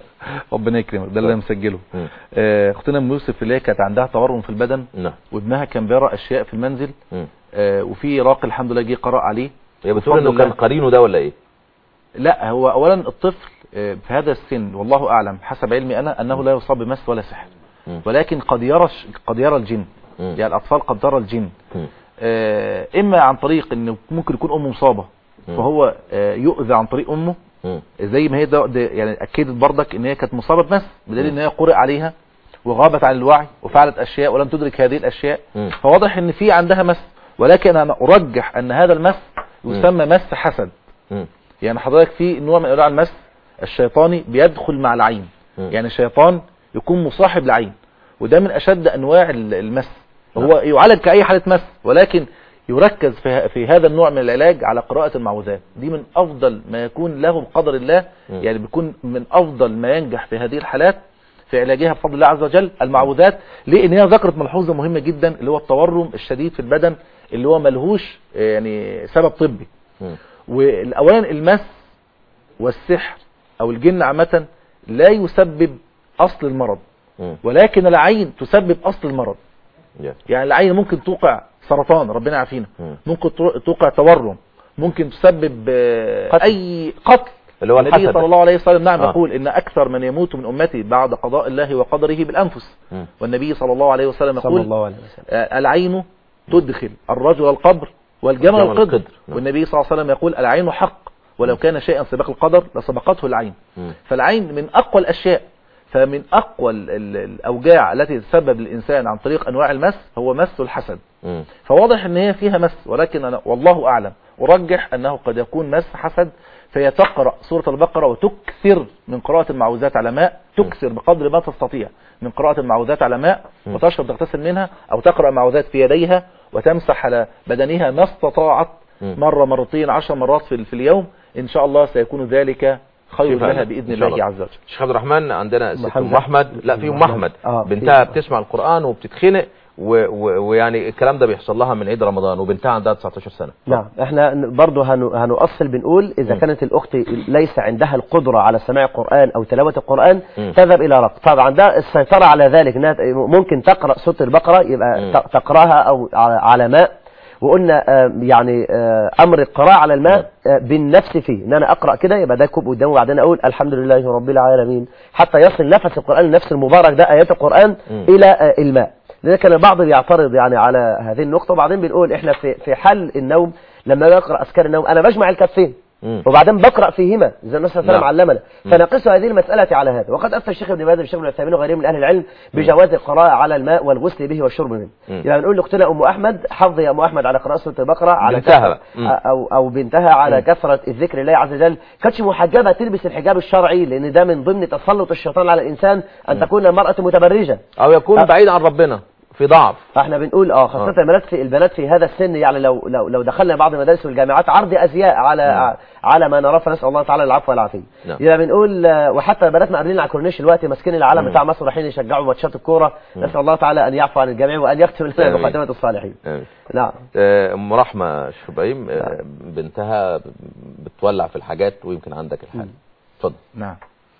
ربنا يكرمك ده اللي انا مسجله مم. آه، اختنا ام يوسف اللي هي كانت عندها تورم في البدن نعم وابنها كان بيقرا اشياء في المنزل مم. آه، وفي راقي الحمد لله جه قرأ عليه هي بتقول بفضل انه كان الله. قرينه ده ولا ايه لا هو اولا الطفل آه، في هذا السن والله اعلم حسب علمي انا انه لا يصاب بمس ولا سحر مم. ولكن قد يرى ش- قد يرى الجن مم. يعني الاطفال قد ترى الجن مم. آه، اما عن طريق انه ممكن يكون امه مصابه مم. فهو آه، يؤذى عن طريق امه مم. زي ما هي ده ده يعني اكدت برضك ان هي كانت مصابه بمس بدليل مم. ان هي قرئ عليها وغابت عن الوعي وفعلت اشياء ولم تدرك هذه الاشياء مم. فواضح ان في عندها مس ولكن انا ارجح ان هذا المس يسمى مس حسد مم. يعني حضرتك في نوع من انواع المس الشيطاني بيدخل مع العين مم. يعني الشيطان يكون مصاحب لعين وده من اشد انواع ال- المس هو يعالج كاي حاله مس ولكن يركز في في هذا النوع من العلاج على قراءة المعوذات دي من افضل ما يكون له بقدر الله مم. يعني بيكون من افضل ما ينجح في هذه الحالات في علاجها بفضل الله عز وجل المعوذات لان هي ذكرت ملحوظه مهمه جدا اللي هو التورم الشديد في البدن اللي هو ملهوش آه، يعني سبب طبي مم. والاولا المس والسحر او الجن عامه لا يسبب اصل المرض مم. ولكن العين تسبب اصل المرض يا. يعني العين ممكن توقع سرطان ربنا يعافينا مم. ممكن تو- توقع تورم ممكن تسبب آه، قتل. اي قتل اللي هو النبي الحسد صلى الله عليه وسلم نعم آه. يقول ان اكثر من يموت من امتي بعد قضاء الله وقدره بالانفس مم. والنبي صلى الله عليه وسلم صلى يقول الله عليه وسلم آه، العين تدخل الرجل القبر والجمل والجمل القدر القدر. نعم. والنبي صلى الله عليه وسلم يقول العين حق ولو كان شيئا سباق القدر لسبقته العين مم. فالعين من اقوى الاشياء فمن اقوى ال- ال- الاوجاع التي تسبب للانسان عن طريق انواع المس هو مس الحسد مم. فواضح ان هي فيها مس ولكن انا والله اعلم ارجح انه قد يكون مس حسد فهي تقرا سوره البقره وتكثر من قراءه المعوذات على ماء تكثر بقدر ما تستطيع من قراءه المعوذات على ماء م. وتشرب تغتسل منها او تقرا معوذات في يديها وتمسح على بدنها ما استطاعت م. مره مرتين عشر مرات في, في اليوم ان شاء الله سيكون ذلك خير شفاء لها إن باذن شاء الله الله. عز وجل شيخ عبد الرحمن عندنا ست محمد. ام احمد لا في ام محمد. احمد آه، بنتها في- بتسمع القران وبتتخنق و- و- ويعني الكلام ده بيحصل لها من عيد رمضان وبنتها عندها 19 سنه نعم احنا برضه هن- هنؤصل بنقول اذا م. كانت الاخت ليس عندها القدرة على سماع القرآن او تلاوة القرآن م. تذهب الى رقص طبعا عندها السيطرة على ذلك انها ت- ممكن تقرأ سورة البقرة يبقى م. ت- تقرأها او على على ماء وقلنا آه، يعني آه، امر القراءة على الماء آه، بالنفس فيه ان انا اقرأ كده يبقى ده كوب قدامي وبعدين اقول الحمد لله رب العالمين حتى يصل نفس القرآن النفس المبارك ده ايات القرآن م. الى آه، الماء لذلك كان البعض بيعترض يعني على هذه النقطة وبعدين بنقول احنا في في حل النوم لما بقرأ أذكار النوم أنا بجمع الكفين مم. وبعدين بقرأ فيهما زي النبي صلى الله عليه نعم. وسلم علمنا مم. فنقص هذه المسألة على هذا وقد أفتى الشيخ ابن باز والشيخ ابن عثيمين وغيرهم من أهل العلم بجواز القراءة على الماء والغسل به والشرب منه مم. يعني نقول لأختنا أم أحمد حفظ يا أم أحمد على قراءة سورة البقرة على بنتها كثرة بقى. مم. أو أو بنتها على مم. كثرة الذكر لله عز وجل كانتش محجبة تلبس الحجاب الشرعي لأن ده من ضمن تسلط الشيطان على الإنسان أن مم. تكون المرأة متبرجة او يكون أه. بعيد عن ربنا في ضعف فاحنا بنقول اه خاصة آه. البنات في البنات في هذا السن يعني لو لو لو دخلنا بعض المدارس والجامعات عرض ازياء على نعم. على ما نراه فنسال الله تعالى العفو والعافيه. نعم. يبقى بنقول آه، وحتى بناتنا قاعدين على الكورنيش دلوقتي ماسكين العلم مم. بتاع مصر رايحين يشجعوا ماتشات الكوره مم. نسال الله تعالى ان يعفو عن الجميع وان يختم لنا آمين. بخاتمه الصالحين. آمين. نعم. آه، ام رحمه شيخ ابراهيم آه، بنتها بتولع في الحاجات ويمكن عندك الحال اتفضل نعم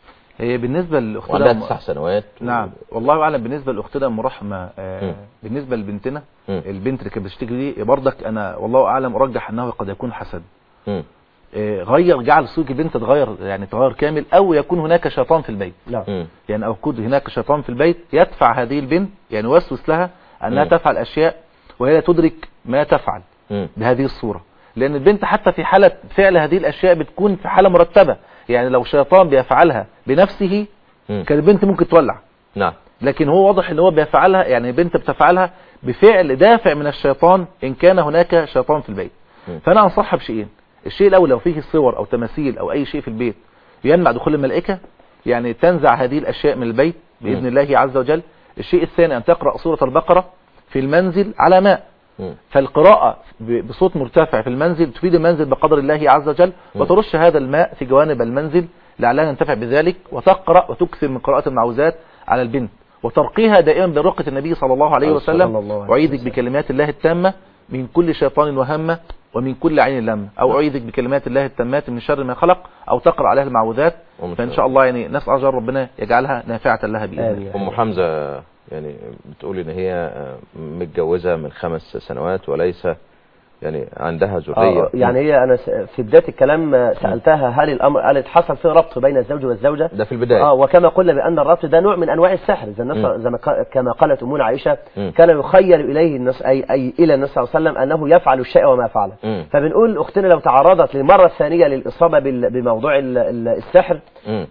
هي بالنسبة لأختنا وعندها أم- تسع سنوات و- نعم والله اعلم بالنسبه لاختنا ام رحمه آه مم. بالنسبه لبنتنا مم. البنت اللي كانت بتشتكي دي برضك انا والله اعلم ارجح انه قد يكون حسد مم. آه غير جعل سلوك البنت تتغير يعني تغير كامل او يكون هناك شيطان في البيت نعم. مم. يعني او يكون هناك شيطان في البيت يدفع هذه البنت يعني يوسوس لها انها مم. تفعل اشياء وهي لا تدرك ما تفعل مم. بهذه الصورة لأن البنت حتى في حالة فعل هذه الأشياء بتكون في حالة مرتبة يعني لو شيطان بيفعلها بنفسه مم. كان البنت ممكن تولع نعم لكن هو واضح ان هو بيفعلها يعني البنت بتفعلها بفعل دافع من الشيطان ان كان هناك شيطان في البيت مم. فانا انصحها بشيئين الشيء الاول لو فيه صور او تماثيل او اي شيء في البيت يمنع دخول الملائكة يعني تنزع هذه الاشياء من البيت باذن مم. الله الله عز وجل الشيء الثاني ان تقرأ سورة البقرة في المنزل على ماء مم. فالقراءة ب- بصوت مرتفع في المنزل تفيد المنزل بقدر الله عز وجل مم. وترش هذا الماء في جوانب المنزل لعلها ننتفع بذلك وتقرأ وتكثر من قراءة المعوذات على البنت وترقيها دائما برقة النبي صلى الله عليه صلى وسلم الله عليه أعيذك وسلم. بكلمات الله التامة من كل شيطان وهمة ومن كل عين لامة أو أعيذك بكلمات الله التامات من شر ما خلق أو تقرأ عليها المعوذات ومن فإن شر- شاء الله يعني نسأل أجر ربنا يجعلها نافعة لها بإذن الله آمين. ام حمزه يعني بتقول ان هي آه، متجوزه من خمس سنوات وليس يعني عندها آه ذريه يعني هي انا س- في بدايه الكلام آه، سالتها هل الامر قالت حصل فيه ربط بين الزوج والزوجه ده في البدايه اه وكما قلنا بان الربط ده نوع من انواع السحر زي النص مم. زي ما ق- كما قالت امنا عائشه مم. كان يخيل اليه النص اي اي الى النبي صلى الله عليه وسلم انه يفعل الشيء وما فعله مم. فبنقول اختنا لو تعرضت للمره الثانيه للاصابه بال- بموضوع ال- ال- السحر مم.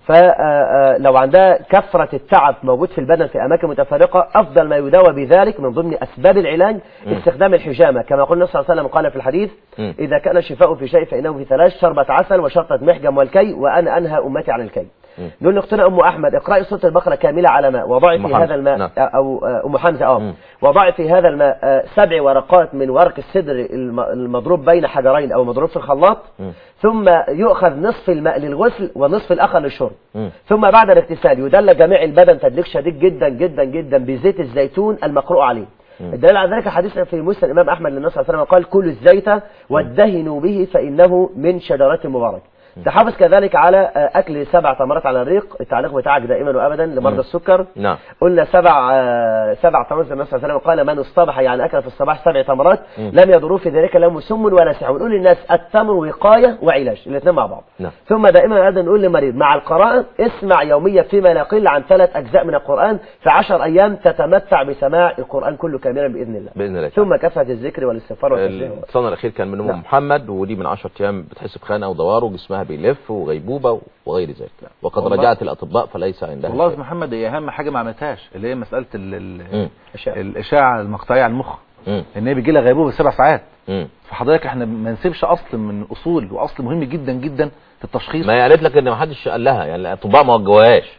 فلو عندها كثرة التعب موجود في البدن في أماكن متفرقة أفضل ما يداوى بذلك من ضمن أسباب العلاج استخدام الحجامة كما قال النبي صلى الله عليه وسلم قال في الحديث مم. إذا كان الشفاء في شيء فإنه في ثلاث شربة عسل وشرطة محجم والكي وأنا أنهى أمتي عن الكي مم. نقول لاختنا أم أحمد اقرأي سورة البقرة كاملة على ماء وضعي أم في حمزة، هذا الماء نعم. أو آه، أم حمزة أه مم. وضعي في هذا الماء آه، سبع ورقات من ورق السدر الم- المضروب بين حجرين أو مضروب في الخلاط مم. ثم يؤخذ نصف الماء للغسل ونصف الآخر للشرب مم. ثم بعد الاغتسال يدلك جميع البدن تدليك شديد جدا جدا جدا بزيت الزيتون المقروء عليه الدليل على ذلك حديث في مسلم الامام احمد للنبي صلى الله عليه وسلم قال كلوا الزيت وادهنوا به فانه من شجره مبارك تحافظ كذلك على آه، اكل سبع تمرات على الريق التعليق بتاعك دائما وابدا لمرضى مم. السكر نعم قلنا سبع آه، سبع تمرات زي ما النبي صلى الله عليه وسلم قال من اصطبح يعني اكل في الصباح سبع تمرات مم. لم يضروه في ذلك لهم سم ولا سحر ونقول للناس التمر وقايه وعلاج الاثنين مع بعض نعم ثم دائما هذا نقول للمريض مع القراءة اسمع يوميا فيما لا يقل عن ثلاث أجزاء من القرآن في عشر أيام تتمتع بسماع القرآن كله كاملا بإذن الله باذن الله ثم كثرة الذكر والاستغفار والتسبيح الاتصال الاخير كان من ام نعم. محمد ودي من 10 ايام بتحس بخنقه ودوار وجسمها بيلف وغيبوبه وغير ذلك وقد والله. رجعت الاطباء فليس عندها والله يا شيء. استاذ محمد هي اهم حاجه ما عملتهاش اللي هي مساله ال ال مم. الاشعه المقطعيه على المخ مم. ان هي بيجي لها غيبوبه سبع ساعات مم. فحضرتك احنا ما نسيبش اصل من اصول واصل مهم جدا جدا في التشخيص ما هي قالت لك ان ما حدش قال لها يعني الاطباء ما وجهوهاش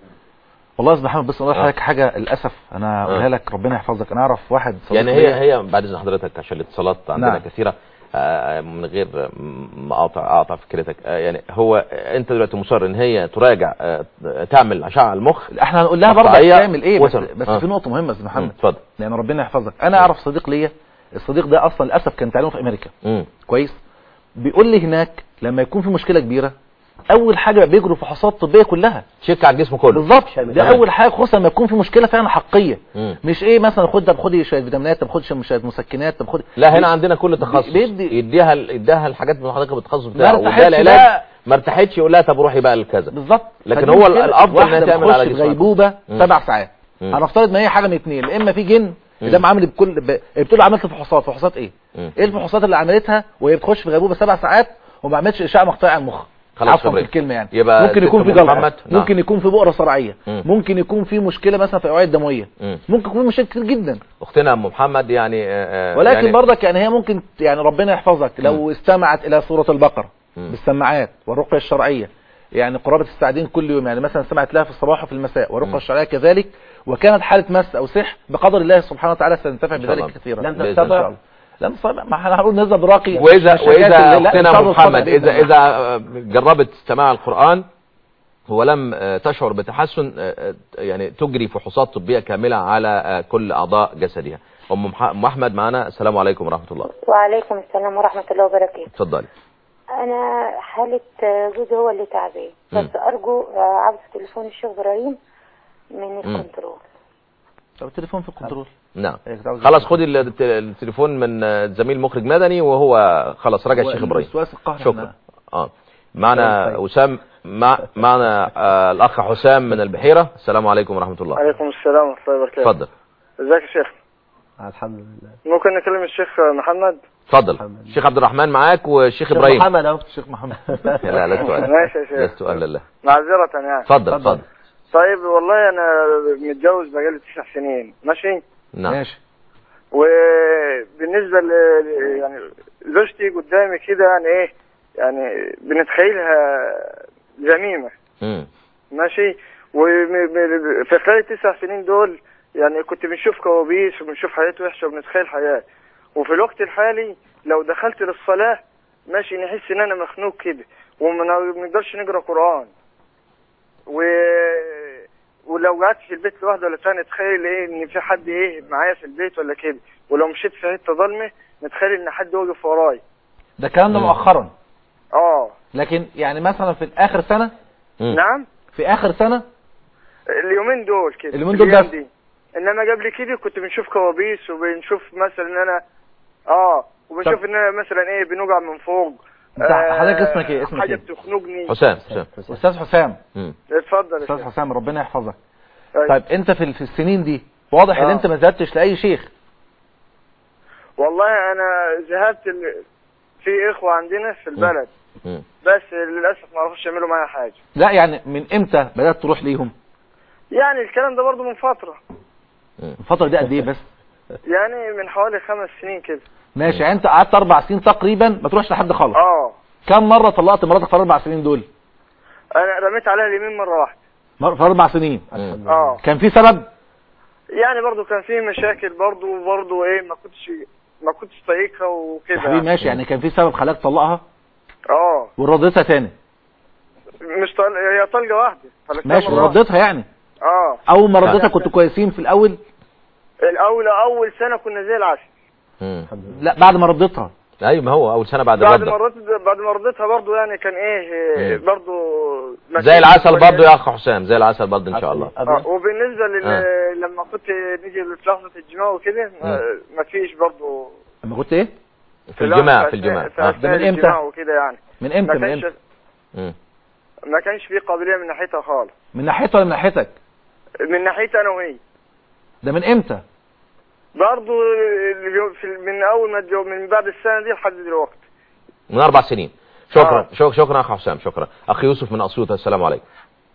والله يا استاذ محمد بس اقول آه. لحضرتك حاجه للاسف انا اقولها لك ربنا يحفظك انا اعرف واحد صديق يعني ليا- هي هي بعد اذن حضرتك عشان الاتصالات عندنا نعم. كثيره آه، من غير ما اقطع اقطع فكرتك آه، يعني هو انت دلوقتي مصر ان هي تراجع آه، تعمل اشعه على المخ احنا هنقول لها برضه مقطعية تعمل ايه بس, وتر. بس آه. في نقطه مهمه يا استاذ مم، محمد اتفضل يعني ربنا يحفظك انا اعرف صديق ليا الصديق ده اصلا للاسف كان تعليمه في امريكا مم. كويس بيقول لي هناك لما يكون في مشكله كبيره اول حاجه بيجروا فحوصات طبيه كلها شيك على الجسم كله بالظبط شامل. ده تمام. اول حاجه خصوصا لما يكون في مشكله فعلا حقيقيه مم. مش ايه مثلا خد طب خدي شويه فيتامينات طب خدي شويه مسكنات طب خدي لا هنا عندنا كل تخصص بيدي- يديها يديها الحاجات من حضرتك بالتخصص ما بتاعه ارتاحتش وده العلاج لا. ما ارتاحتش يقول لها طب روحي بقى لكذا بالظبط لكن فدي هو مشكلة. الأفضل إنها واحدة تعمل بتخش على في جسمها. غيبوبه مم. سبع ساعات مم. هنفترض ما هي حاجه من اتنين يا اما في جن ده عامل بكل ب... بتقول له عملت فحوصات فحوصات ايه مم. ايه الفحوصات اللي عملتها وهي بتخش في غيبوبه سبع ساعات وما عملتش اشعه مقطعيه على المخ خلاص عفوا في خبرت. الكلمه يعني يبقى ممكن يكون ست في أم جلطه محمد. نعم. ممكن يكون في بؤره صرعيه مم. ممكن يكون في مشكله مثلا في الاوعيه الدمويه مم. ممكن يكون في مشاكل كتير جدا اختنا ام محمد يعني آه، آه، ولكن يعني برضك يعني هي ممكن يعني ربنا يحفظك لو استمعت الى سوره البقره مم. بالسماعات والرقيه الشرعيه يعني قرابه الساعتين كل يوم يعني مثلا سمعت لها في الصباح وفي المساء والرقيه مم. الشرعيه كذلك وكانت حاله مس او سحر بقدر الله سبحانه وتعالى سننتفع إن شاء الله. بذلك كثيرا لم بإذن تستطع الله. لم تستطع ما احنا هنقول نزل براقي واذا الشركات واذا اللي- لا، اختنا إن شاء ام الله محمد بإذن اذا الله. اذا آه، جربت استماع القران ولم آه، تشعر بتحسن آه، آه، يعني تجري فحوصات طبيه كامله على آه، كل اعضاء جسدها ام مح- أم احمد معنا السلام عليكم ورحمه الله وعليكم السلام ورحمة الله وبركاته اتفضلي أنا حالة جوزي هو اللي تعبان مم. بس أرجو عاوز تليفون الشيخ إبراهيم من الكنترول طب التليفون في الكنترول نعم إيه، كنت عاوز- خلاص خدي الت- التليفون من آه، زميل مخرج مدني وهو خلاص راجع هو الشيخ ابراهيم الوسواس القهري شكرا إحنا- اه معنا طيب. وسام مع معنا آه الاخ حسام من البحيره السلام عليكم ورحمه الله عليكم السلام ورحمة الله وبركاته اتفضل ازيك يا شيخ الحمد لله ممكن نكلم الشيخ محمد اتفضل محمد. الشيخ عبد الرحمن معاك والشيخ شيخ ابراهيم محمد اهو الشيخ محمد لا لا سؤال ماشي يا شيخ لا سؤال لله معذرة يعني اتفضل اتفضل طيب والله انا متجوز بقالي تسع سنين ماشي نعم ماشي وبالنسبة ل يعني زوجتي قدامي كده يعني ايه يعني بنتخيلها ذميمة مم. ماشي وفي خلال التسع سنين دول يعني كنت بنشوف كوابيس وبنشوف حياة وحشة وبنتخيل حياة وفي الوقت الحالي لو دخلت للصلاة ماشي نحس ان انا مخنوق كده وما نقدرش نقرا قرآن و ولو قعدت في البيت لوحدي ولا بتاع نتخيل ايه ان في حد ايه معايا في البيت ولا كده ولو مشيت في حته ضلمه نتخيل ان حد واقف وراي ده الكلام ده مم. مؤخرا اه لكن يعني مثلا في اخر سنه مم. نعم في اخر سنه اليومين دول كده اليومين دول الأيام بس. دي. انما قبل كده كنت بنشوف كوابيس وبنشوف مثلا ان انا اه وبشوف ان أنا مثلا ايه بنقع من فوق انت حضرتك اسمك ايه؟ اسمك حاجه ايه؟ بتخنقني حسام حسام استاذ حسام مم. اتفضل يا استاذ شيخ. حسام ربنا يحفظك أيوة. طيب انت في ال- في السنين دي واضح ان آه. انت ما ذهبتش لاي شيخ والله انا ذهبت ال- في اخوه عندنا في البلد مم. بس للاسف ما عرفوش يعملوا معايا حاجه لا يعني من امتى بدات تروح ليهم يعني الكلام ده برضو من فتره الفتره دي قد ايه بس يعني من حوالي خمس سنين كده ماشي يعني انت قعدت اربع سنين تقريبا ما تروحش لحد خالص اه كم مره طلقت مراتك في الاربع سنين دول انا رميت عليها اليمين مره واحده مر- في اربع سنين مم. اه كان في سبب يعني برضو كان في مشاكل برضو برضو ايه ما كنتش ما كنتش طايقها يا وكده حبيبي ماشي يعني كان في سبب خلاك تطلقها اه ورديتها تاني مش طل... هي طلقه واحده طلقتها ماشي مرة واحدة. ورديتها يعني اه اول ما رديتها كنتوا كويسين في الاول الاول اول سنه كنا زي العسل مم. لا بعد ما رديتها ايوه ما هو اول سنه بعد بعد ما الرده ردت بعد ما رديتها برضو يعني كان ايه إيه، مم. برضو زي العسل برضه يا اخ حسام زي العسل برضه ان شاء الله آه وبالنسبه لل... آه. لما كنت نيجي في لحظه الجماع وكده ما- ما فيش برضو لما كنت ايه في الجماع في الجماع في آه. أثناء ده من إمتى؟ الجماع وكده يعني من امتى ما من كانش امتى مم. ما كانش في قابليه من ناحيتها خالص من ناحيتها ولا من ناحيتك من ناحيتي انا وهي ده من امتى برضو اليوم- في من اول ما الجو- من بعد السنه دي لحد دلوقتي من اربع سنين شكرا آه. شك- شكرا اخ حسام شكرا اخي يوسف من اسيوط السلام عليكم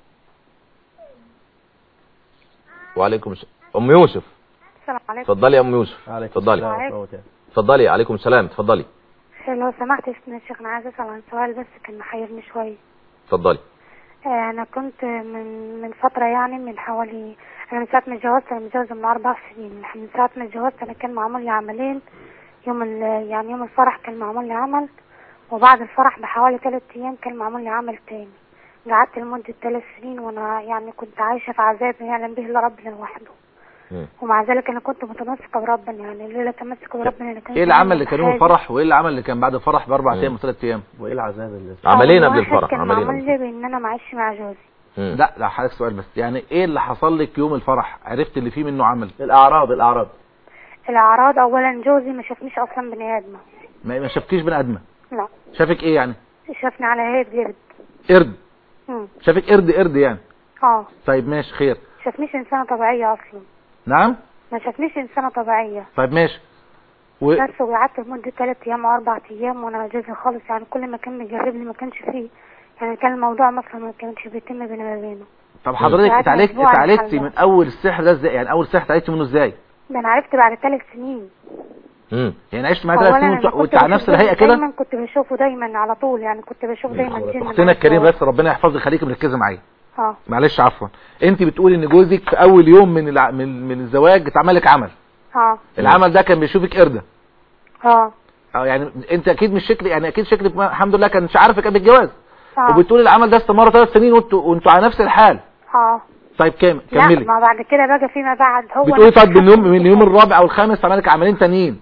وعليكم السلام ام يوسف السلام عليكم اتفضلي يا ام يوسف عليكم اتفضلي السلام عليكم. ورحمة الله. اتفضلي عليكم السلام اتفضلي لو سمحت يا شيخ انا عايزه اسال عن سؤال بس كان محيرني شويه اتفضلي آه، انا كنت من من فتره يعني من حوالي انا من ساعه ما اتجوزت انا متجوزه من اربع سنين من ساعه ما اتجوزت انا كان معمول لي عملين يوم ال- يعني يوم الفرح كان معمول لي عمل وبعد الفرح بحوالي ثلاث ايام كان معمول لي عمل تاني قعدت لمده ثلاث سنين وانا يعني كنت عايشه في عذاب ما يعلم به الا ربنا لوحده مم. ومع ذلك انا كنت متمسكه بربنا يعني لولا تمسك بربنا اللي كان ايه العمل اللي كان يوم الفرح وايه العمل اللي كان بعد الفرح باربع مم. ايام وثلاث ايام وايه العذاب اللي عملين أول قبل واحد الفرح كان عملين معمول قبل لي بان انا معيش مع جوزي مم. لا لا حضرتك سؤال بس يعني ايه اللي حصل لك يوم الفرح عرفت اللي فيه منه عمل الاعراض الاعراض الاعراض اولا جوزي ما شافنيش اصلا بني ادمه ما ما شافكيش بني ادمه لا شافك ايه يعني شافني على هيئه قرد قرد مم. شافك قرد قرد يعني اه طيب ماشي خير شافنيش انسانه طبيعيه اصلا نعم ما شافنيش انسانه طبيعيه طيب ماشي و... بس وقعدت لمده ثلاث ايام او اربع ايام وانا جوزي خالص يعني كل ما كان بيجربني ما كانش فيه يعني كان الموضوع مثلا ما كانش بيتم بيننا وبينه طب حضرتك قعدنا اتعالجت أسبوع على اتعالجتي الحال من ده. اول السحر ده ازاي يعني اول سحر اتعالجتي منه ازاي ده انا عرفت بعد ثلاث سنين مم. يعني عشت معاه ثلاث اولا سنين انا وانت- كنت وانت على بشوف نفس الهيئه دايما- كده دايما كنت بشوفه دايما على طول يعني كنت بشوف دايما جن اختنا معاه الكريم شوية. بس ربنا يحفظك خليكي مركزه معايا اه معلش عفوا انت بتقولي ان جوزك في اول يوم من الع... من من الزواج اتعمل لك عمل اه العمل ده كان بيشوفك قرده اه اه يعني انت اكيد مش شكل يعني اكيد شكلك ما- الحمد لله كانش عارفك قبل الجواز اه وبتقولي العمل ده استمر ثلاث سنين وانتوا وانتوا على نفس الحال اه طيب كام لا كملي ما بعد كده بقى فيما بعد هو بتقولي طيب من اليوم من اليوم الرابع او الخامس عمل لك عملين تانيين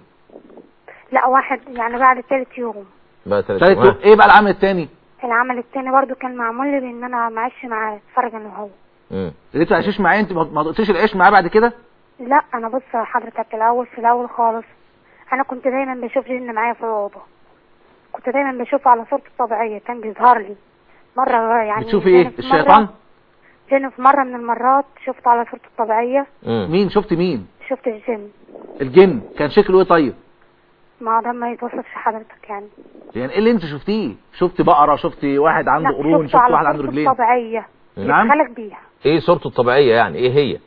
لا واحد يعني بعد ثالث يوم بقى ثلاث ثالث يوم. يوم ايه بقى العمل التاني العمل التاني برضو كان معمول لي بان انا معيش معاه اتفرج انا وهو مم. اللي انت عايشش معاه انت ما ما دقتيش العيش معاه بعد كده لا انا بص يا حضرتك الاول في الاول خالص انا كنت دايما بشوف جن معايا في الاوضه كنت دايما بشوفه على صورته الطبيعيه كان بيظهر لي مره يعني بتشوفي ايه جن في مرة- الشيطان جن في مره من المرات شفته على صورته الطبيعيه مم. مين شفت مين شفت الجن الجن كان شكله ايه طيب ما ده ما يتوصفش حضرتك يعني يعني ايه اللي انت شفتيه شفت بقرة شفت واحد عنده لا قرون شفته شفت على واحد عنده صورته رجلين الطبيعيه نعم خلق بيها ايه صورته الطبيعيه يعني ايه هي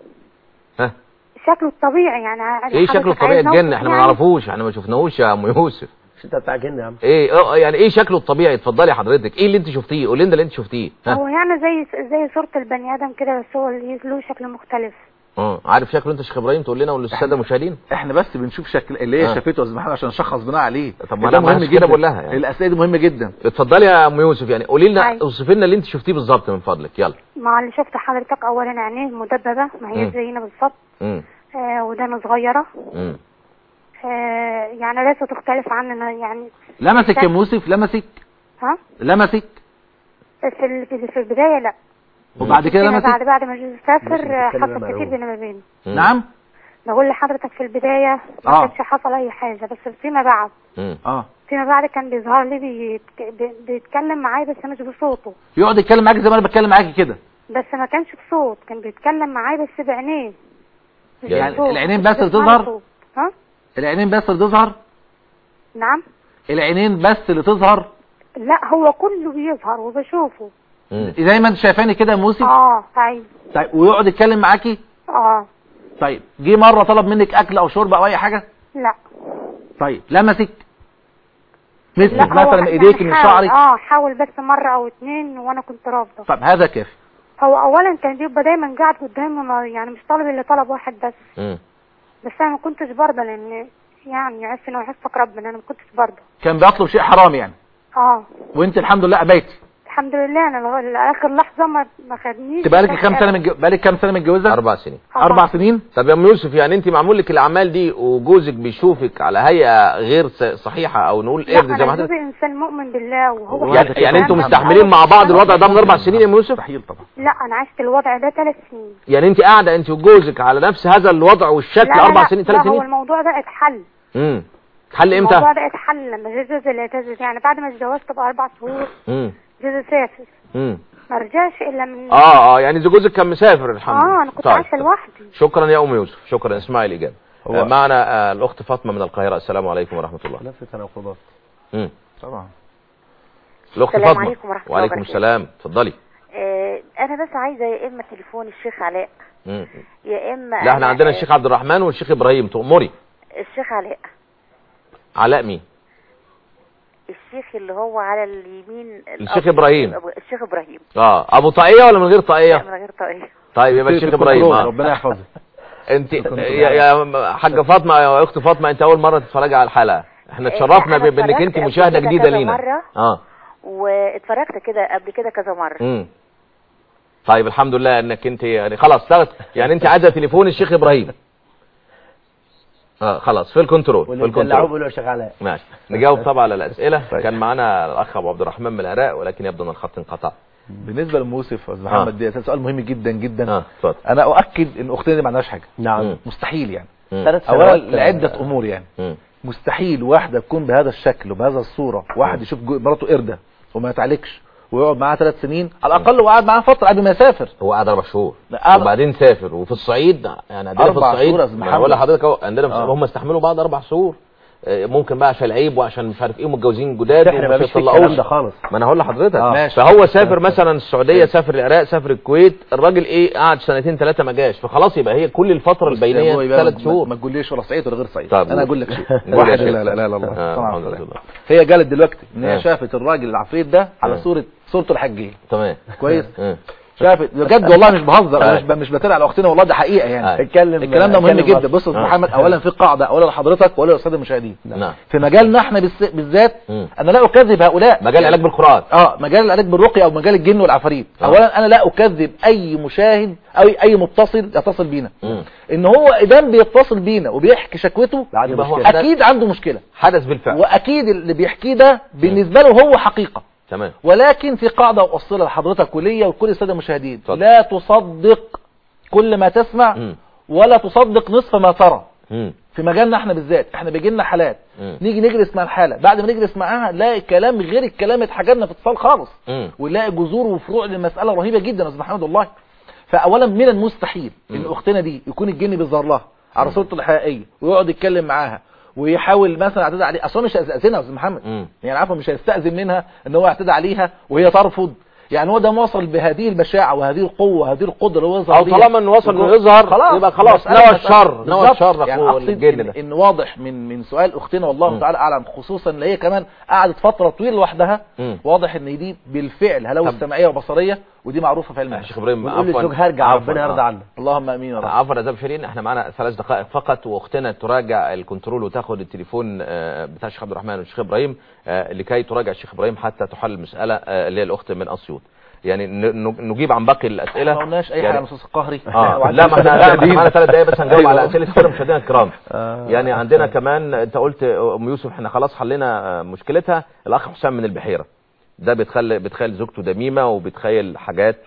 ها شكله الطبيعي يعني ايه شكله حضرتك الطبيعي عايز الجن نوصف احنا ما يعني؟ نعرفوش احنا ما شفناهوش يا ام يوسف مش انت بتاع جن يا عم ايه اه يعني ايه شكله الطبيعي اتفضلي حضرتك ايه اللي انت شفتيه قولي لنا اللي انت شفتيه ها هو يعني زي زي صورة البني آدم كده بس هو اللي له شكل مختلف اه عارف شكله انت يا شيخ ابراهيم تقول لنا وللساده المشاهدين احنا بس بنشوف شكل اللي هي آه. شافته يا استاذ محمد عشان نشخص بناء عليه طب ما ده انا مهم مهم جدا بقول لها يعني الاسئله دي مهمه جدا اتفضلي يا ام يوسف يعني قولي لنا أيوة. اوصفي لنا اللي انت شفتيه بالظبط من فضلك يلا مع اللي شفت حضرتك أولا عينيه مدببة ما هي مم. زينا بالظبط امم آه ودانه صغيرة امم آه يعني ليس تختلف عننا يعني لمسك يا ام يوسف لمسك ها لمسك في ال- في في البداية لا وبعد كده فيما لمسك بعد بعد ما جوزي سافر آه، بتتكلم حصل مع كتير هو. بيننا ما بينه نعم بقول لحضرتك في البداية ما آه. كانش حصل أي حاجة بس فيما بعد مم. اه فيما بعد كان بيظهر لي بيتك... بي- بيتكلم معايا بس مش بصوته يقعد يتكلم معاك زي ما انا بتكلم معاكي كده بس ما كانش بصوت كان بيتكلم معايا بس بعينيه مش يعني بصوت. العينين مش بس اللي بسمع تظهر؟ صوت. ها العينين بس اللي تظهر نعم العينين بس اللي تظهر لا هو كله بيظهر وبشوفه مم. زي ما انت شايفاني كده يا موسي اه ايوه طيب ويقعد يتكلم معاكي اه طيب جه مره طلب منك اكل او شرب او اي حاجه لا طيب لمسك لا مسك هو مثلا من يعني ايديك من حاول- شعرك اه حاول بس مرة او اتنين وانا كنت رافضة طب هذا كافي هو اولا كان بيبقى دايما قاعد قدامي ما- يعني مش طالب الا طلب واحد بس مم. بس انا ما كنتش برضه لان يعني عرفنا وحفظك ربنا انا ما كنتش برضه كان بيطلب شيء حرام يعني اه وانت الحمد لله ابيتي الحمد لله انا لغاية لاخر لحظة ما ما خدنيش انت بقالك كام سنه من بقالك كام سنه متجوزه اربع سنين اربع سنين طب يا ام يوسف يعني انت معمول لك الاعمال دي وجوزك بيشوفك على هيئه غير س- صحيحه او نقول لا قرد زي ما انا حضرتك جوزي انسان مؤمن بالله وهو يعني, حتى يعني انتوا كمان مستحملين مع بعض الوضع ده من اربع سنين يا ام يوسف مستحيل طبعا لا انا عشت الوضع ده ثلاث سنين يعني انت قاعده انت وجوزك على نفس هذا الوضع والشكل لا لا اربع لا سنين لا ثلاث هو سنين الموضوع ده اتحل امم حل امتى الموضوع ده اتحل لما جوزي اللي اعتزل يعني بعد ما اتجوزت باربع شهور امم جوزي سافر امم ما رجعش الا من اه اه يعني زي جوزك كان مسافر الحمد لله اه انا كنت طيب. عايشه لوحدي شكرا يا ام يوسف شكرا اسمعي الاجابه هو- آه، معنا آه، الاخت فاطمه من القاهره السلام عليكم ورحمه الله نفس التناقضات امم طبعا الاخت السلام فاطمه عليكم ورحمة الله وعليكم وبركاته. السلام اتفضلي آه، انا بس عايزه يا اما تليفون الشيخ علاء مم. يا اما لا احنا أنا- عندنا الشيخ عبد الرحمن والشيخ ابراهيم تؤمري الشيخ علاء علاء مين الشيخ اللي هو على اليمين الشيخ الأب- إبراهيم. الشيخ ابراهيم اه ابو طاقيه ولا من غير لا طاقيه من غير طريق طيب يبقى الشيخ ابراهيم آه. ربنا يحفظك انت يا, يا حاجه فاطمه يا اخت فاطمه انت اول مره تتفرجي على الحلقه احنا إيه، اتشرفنا أنا ب- بانك اتفرجت انت قبل مشاهده كده جديده كذا لينا مرة. اه واتفرجت كده قبل كده كذا مره امم طيب الحمد لله انك انت يعني خلاص تغت يعني انت عايزه تليفون الشيخ ابراهيم اه خلاص في الكنترول في واللي بتدلعوه الكنترول بيقولوا يا شيخ علاء ماشي نجاوب طبعا على الاسئله كان معانا الاخ ابو عبد الرحمن من العراق ولكن يبدو ان الخط انقطع بالنسبه لام يوسف يا استاذ محمد دي سؤال مهم جدا جدا اه اتفضل انا اؤكد ان اختنا دي ما عندهاش حاجه نعم مستحيل يعني مم. ثلاث اولا سنوات لعده امور يعني مم. مستحيل واحده تكون بهذا الشكل وبهذا الصوره واحد يشوف جو- مراته قرده وما يتعالجش ويقعد معاها ثلاث سنين على الاقل هو قاعد معاها فتره قبل ما يسافر هو قعد اربع شهور لا، قعد- وبعدين سافر وفي الصعيد يعني عندنا في أربع الصعيد شهور يا أستاذ ما أنا بقول محمد. لحضرتك أهو، عندنا في آه. هم استحملوا بعض اربع شهور آه، ممكن بقى عشان العيب وعشان مش عارف ايه ومتجوزين جداد احنا ومش مفيش في هيطلقوش. الكلام ده خالص ما انا هقول لحضرتك آه. ماشي. فهو سافر مثلا السعوديه سافر العراق سافر الكويت الراجل ايه قعد سنتين ثلاثه ما جاش فخلاص يبقى هي كل الفتره بص يا البينيه أبوي بقى ثلاث ما- شهور ما تقوليش ولا صعيد ولا غير صعيد طب انا اقول لك شيء قول يا واحد شيخ. لا لا لا لا الله آه، طبعا الحمد طبعا. لله. هي قالت دلوقتي ان آه. هي شافت الراجل العفريت ده على آه. صوره صورته الحجيه تمام كويس آه. شافت بجد والله مش بهزر انا آه. مش ب- مش بتريق على اختنا والله ده حقيقه يعني آه. اتكلم الكلام ده مهم اتكلم جدا بص يا أستاذ آه. محمد اولا في قاعده اولا لحضرتك واولا للساده المشاهدين نعم في مجالنا احنا بالس- بالذات مم. انا لا اكذب هؤلاء مجال العلاج بالقران اه مجال العلاج بالرقيه او مجال الجن والعفاريت آه. اولا انا لا اكذب اي مشاهد او اي متصل يتصل بينا مم. ان هو اذا بيتصل بينا وبيحكي شكوته عنده يبقى هو مشكلة. حدث- اكيد عنده مشكله حدث بالفعل واكيد اللي بيحكيه ده بالنسبه له هو حقيقه تمام ولكن في قاعده اوصلها لحضرتك وليا وكل الساده المشاهدين اتفضل. لا تصدق كل ما تسمع مم. ولا تصدق نصف ما ترى مم. في مجالنا احنا بالذات احنا بيجي لنا حالات مم. نيجي نجلس مع الحاله بعد ما نجلس معاها نلاقي كلام غير الكلام اللي اتحكى لنا في اتصال خالص مم. ونلاقي جذور وفروع للمساله رهيبه جدا يا استاذ محمد والله فاولا من المستحيل ان مم. اختنا دي يكون الجن بيظهر لها على صورته الحقيقيه ويقعد يتكلم معاها ويحاول مثلا يعتدي عليه اصلا مش هيستاذنها يا استاذ محمد مم. يعني عارفه مش هيستاذن منها ان هو يعتدي عليها وهي ترفض يعني هو ده موصل بهذه البشاعه وهذه القوه وهذه القدره اللي هو يظهر او بيها. طالما انه وصل انه يظهر يبقى خلاص مسألة- نوى مسألة. الشر نوى بالظبط. الشر يعني اخوه اقصد الجن إن, ده ان واضح من من سؤال اختنا والله مم. تعالى اعلم خصوصا ان هي كمان قعدت فتره طويله لوحدها مم. واضح ان دي بالفعل هلاوس طب- سمعيه وبصريه ودي معروفه في علم يا النفس. شيخ ابراهيم ونقول عفواً. للزوج هرجع عفواً. ربنا يرضى آه. عنه اللهم امين يا رب عفوا يا زاب شيرين احنا معانا ثلاث دقائق فقط واختنا تراجع الكنترول وتاخد التليفون آه، بتاع الشيخ عبد الرحمن والشيخ ابراهيم آه، لكي تراجع الشيخ ابراهيم حتى تحل المساله آه، اللي هي الاخت من اسيوط يعني ن- ن- نجيب عن باقي الاسئله ما قلناش اي يعني- حاجه عن نصوص القهري اه لا ما احنا لا ما احنا معانا ثلاث دقايق بس هنجاوب على اسئله كل مشاهدينا الكرام يعني عندنا كمان انت قلت ام يوسف احنا خلاص حلينا آه، مشكلتها الاخ حسام من البحيره ده بيتخيل بيتخيل زوجته دميمه وبيتخيل حاجات و...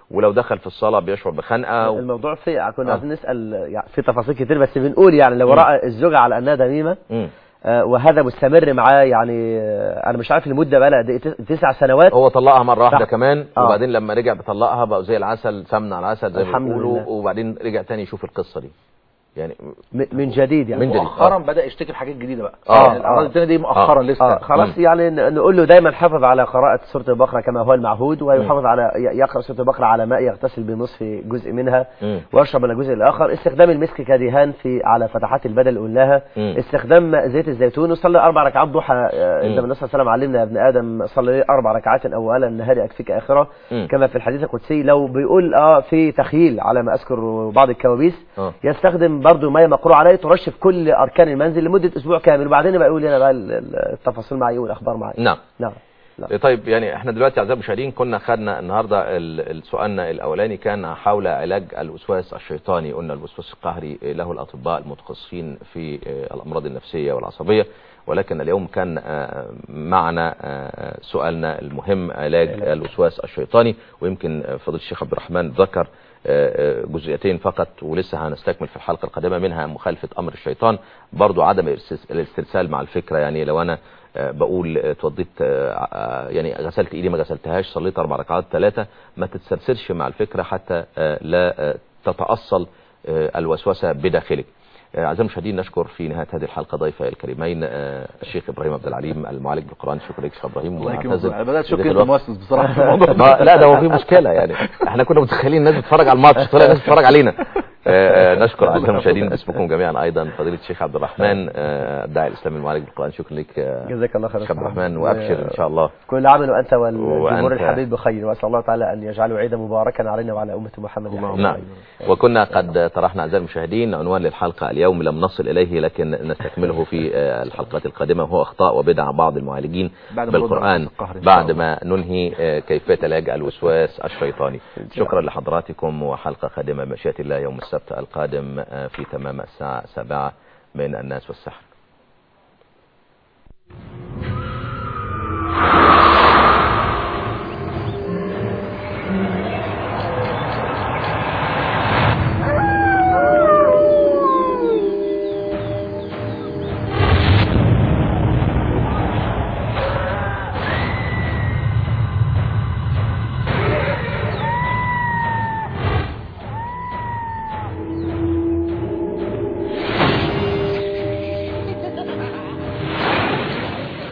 ولو دخل في الصلاه بيشعر بخنقه و... الموضوع في كنا آه. عايزين نسال يعني في تفاصيل كتير بس بنقول يعني لو مم. راى الزوجه على انها دميمه مم. آه، وهذا مستمر معاه يعني آه، انا مش عارف المده بقى لها قد إيه، تس- تسع سنوات هو طلقها مره واحده صح. كمان آه. وبعدين لما رجع بطلقها بقوا زي العسل سمنه على العسل زي ما الحمد بيقولوا لله. وبعدين رجع تاني يشوف القصه دي يعني م- من جديد يعني من جديد. مؤخرا بدا يشتكي بحاجات جديده بقى آه. يعني الاعراض التانية دي مؤخرا لسه اه خلاص يعني ن- نقول له دايما حافظ على قراءة سورة البقرة كما هو المعهود ويحافظ على ي- يقرأ سورة البقرة على ماء يغتسل بنصف جزء منها مم. ويشرب من الجزء الآخر استخدام المسك كدهان في على فتحات البدن اللي قلناها مم. استخدام زيت الزيتون وصلي أربع ركعات ضحى آه، مم. عندما النبي صلى الله عليه وسلم علمنا يا ابن آدم صلي أربع ركعات أولا النهار أكفيك آخرة مم. كما في الحديث القدسي لو بيقول اه في تخيل على ما أذكر بعض الكوابيس اه يستخدم برضو ميه مقروء عليه ترش في كل اركان المنزل لمده اسبوع كامل وبعدين يبقى يقول لنا بقى ال- ال- التفاصيل معي والاخبار معي نعم نعم طيب يعني احنا دلوقتي اعزائي المشاهدين كنا خدنا النهارده ال- ال- سؤالنا الاولاني كان حول علاج الوسواس الشيطاني قلنا الوسواس القهري له الاطباء المتخصصين في آه، الامراض النفسيه والعصبيه ولكن اليوم كان آه، معنا آه، سؤالنا المهم علاج الوسواس الشيطاني ويمكن آه، فضيله الشيخ عبد الرحمن ذكر آه، آه، جزئيتين فقط ولسه هنستكمل في الحلقه القادمه منها مخالفه امر الشيطان برضو عدم الاستس- الاسترسال مع الفكره يعني لو انا آه، بقول آه، اتوضيت آه، آه، يعني غسلت ايدي ما غسلتهاش صليت اربع ركعات ثلاثه ما تتسرسلش مع الفكره حتى آه، لا آه، تتاصل آه، الوسوسه بداخلك آه، اعزائي المشاهدين نشكر في نهايه هذه الحلقه ضيفي الكريمين آه، الشيخ ابراهيم عبد العليم المعالج بالقران شكرا لك شيخ ابراهيم الله يكرمك. ونعتذر أنا بدأت أشك لضيق أنت الوقت. مؤسس بصراحة في الموضوع ده. ما- لا ده هو في مشكله يعني احنا كنا متخيلين الناس بتتفرج على الماتش طلع الناس بتتفرج علينا آه، آه، نشكر اعزائي المشاهدين باسمكم جميعا ايضا فضيله الشيخ عبد الرحمن آه، الداعي الاسلامي المعالج بالقران شكرا لك آه، جزاك الله خير شيخ عبد الرحمن وابشر ان شاء الله كل عام وانت والجمهور وأنت. الحبيب بخير واسال الله تعالى ان يجعله عيدا مباركا علينا وعلى امه محمد نعم وكنا قد طرحنا اعزائي المشاهدين عنوان للحلقه اليوم لم نصل اليه لكن نستكمله في آه، الحلقات القادمه وهو اخطاء وبدع بعض المعالجين بعد ما نرد على بالقران القهر إن شاء بعد الله. ما ننهي آه، كيفيه علاج الوسواس الشيطاني شكرا لحضراتكم وحلقه قادمه بمشيئه الله يوم السبت القادم آه، في تمام الساعه 7 من الناس والسحر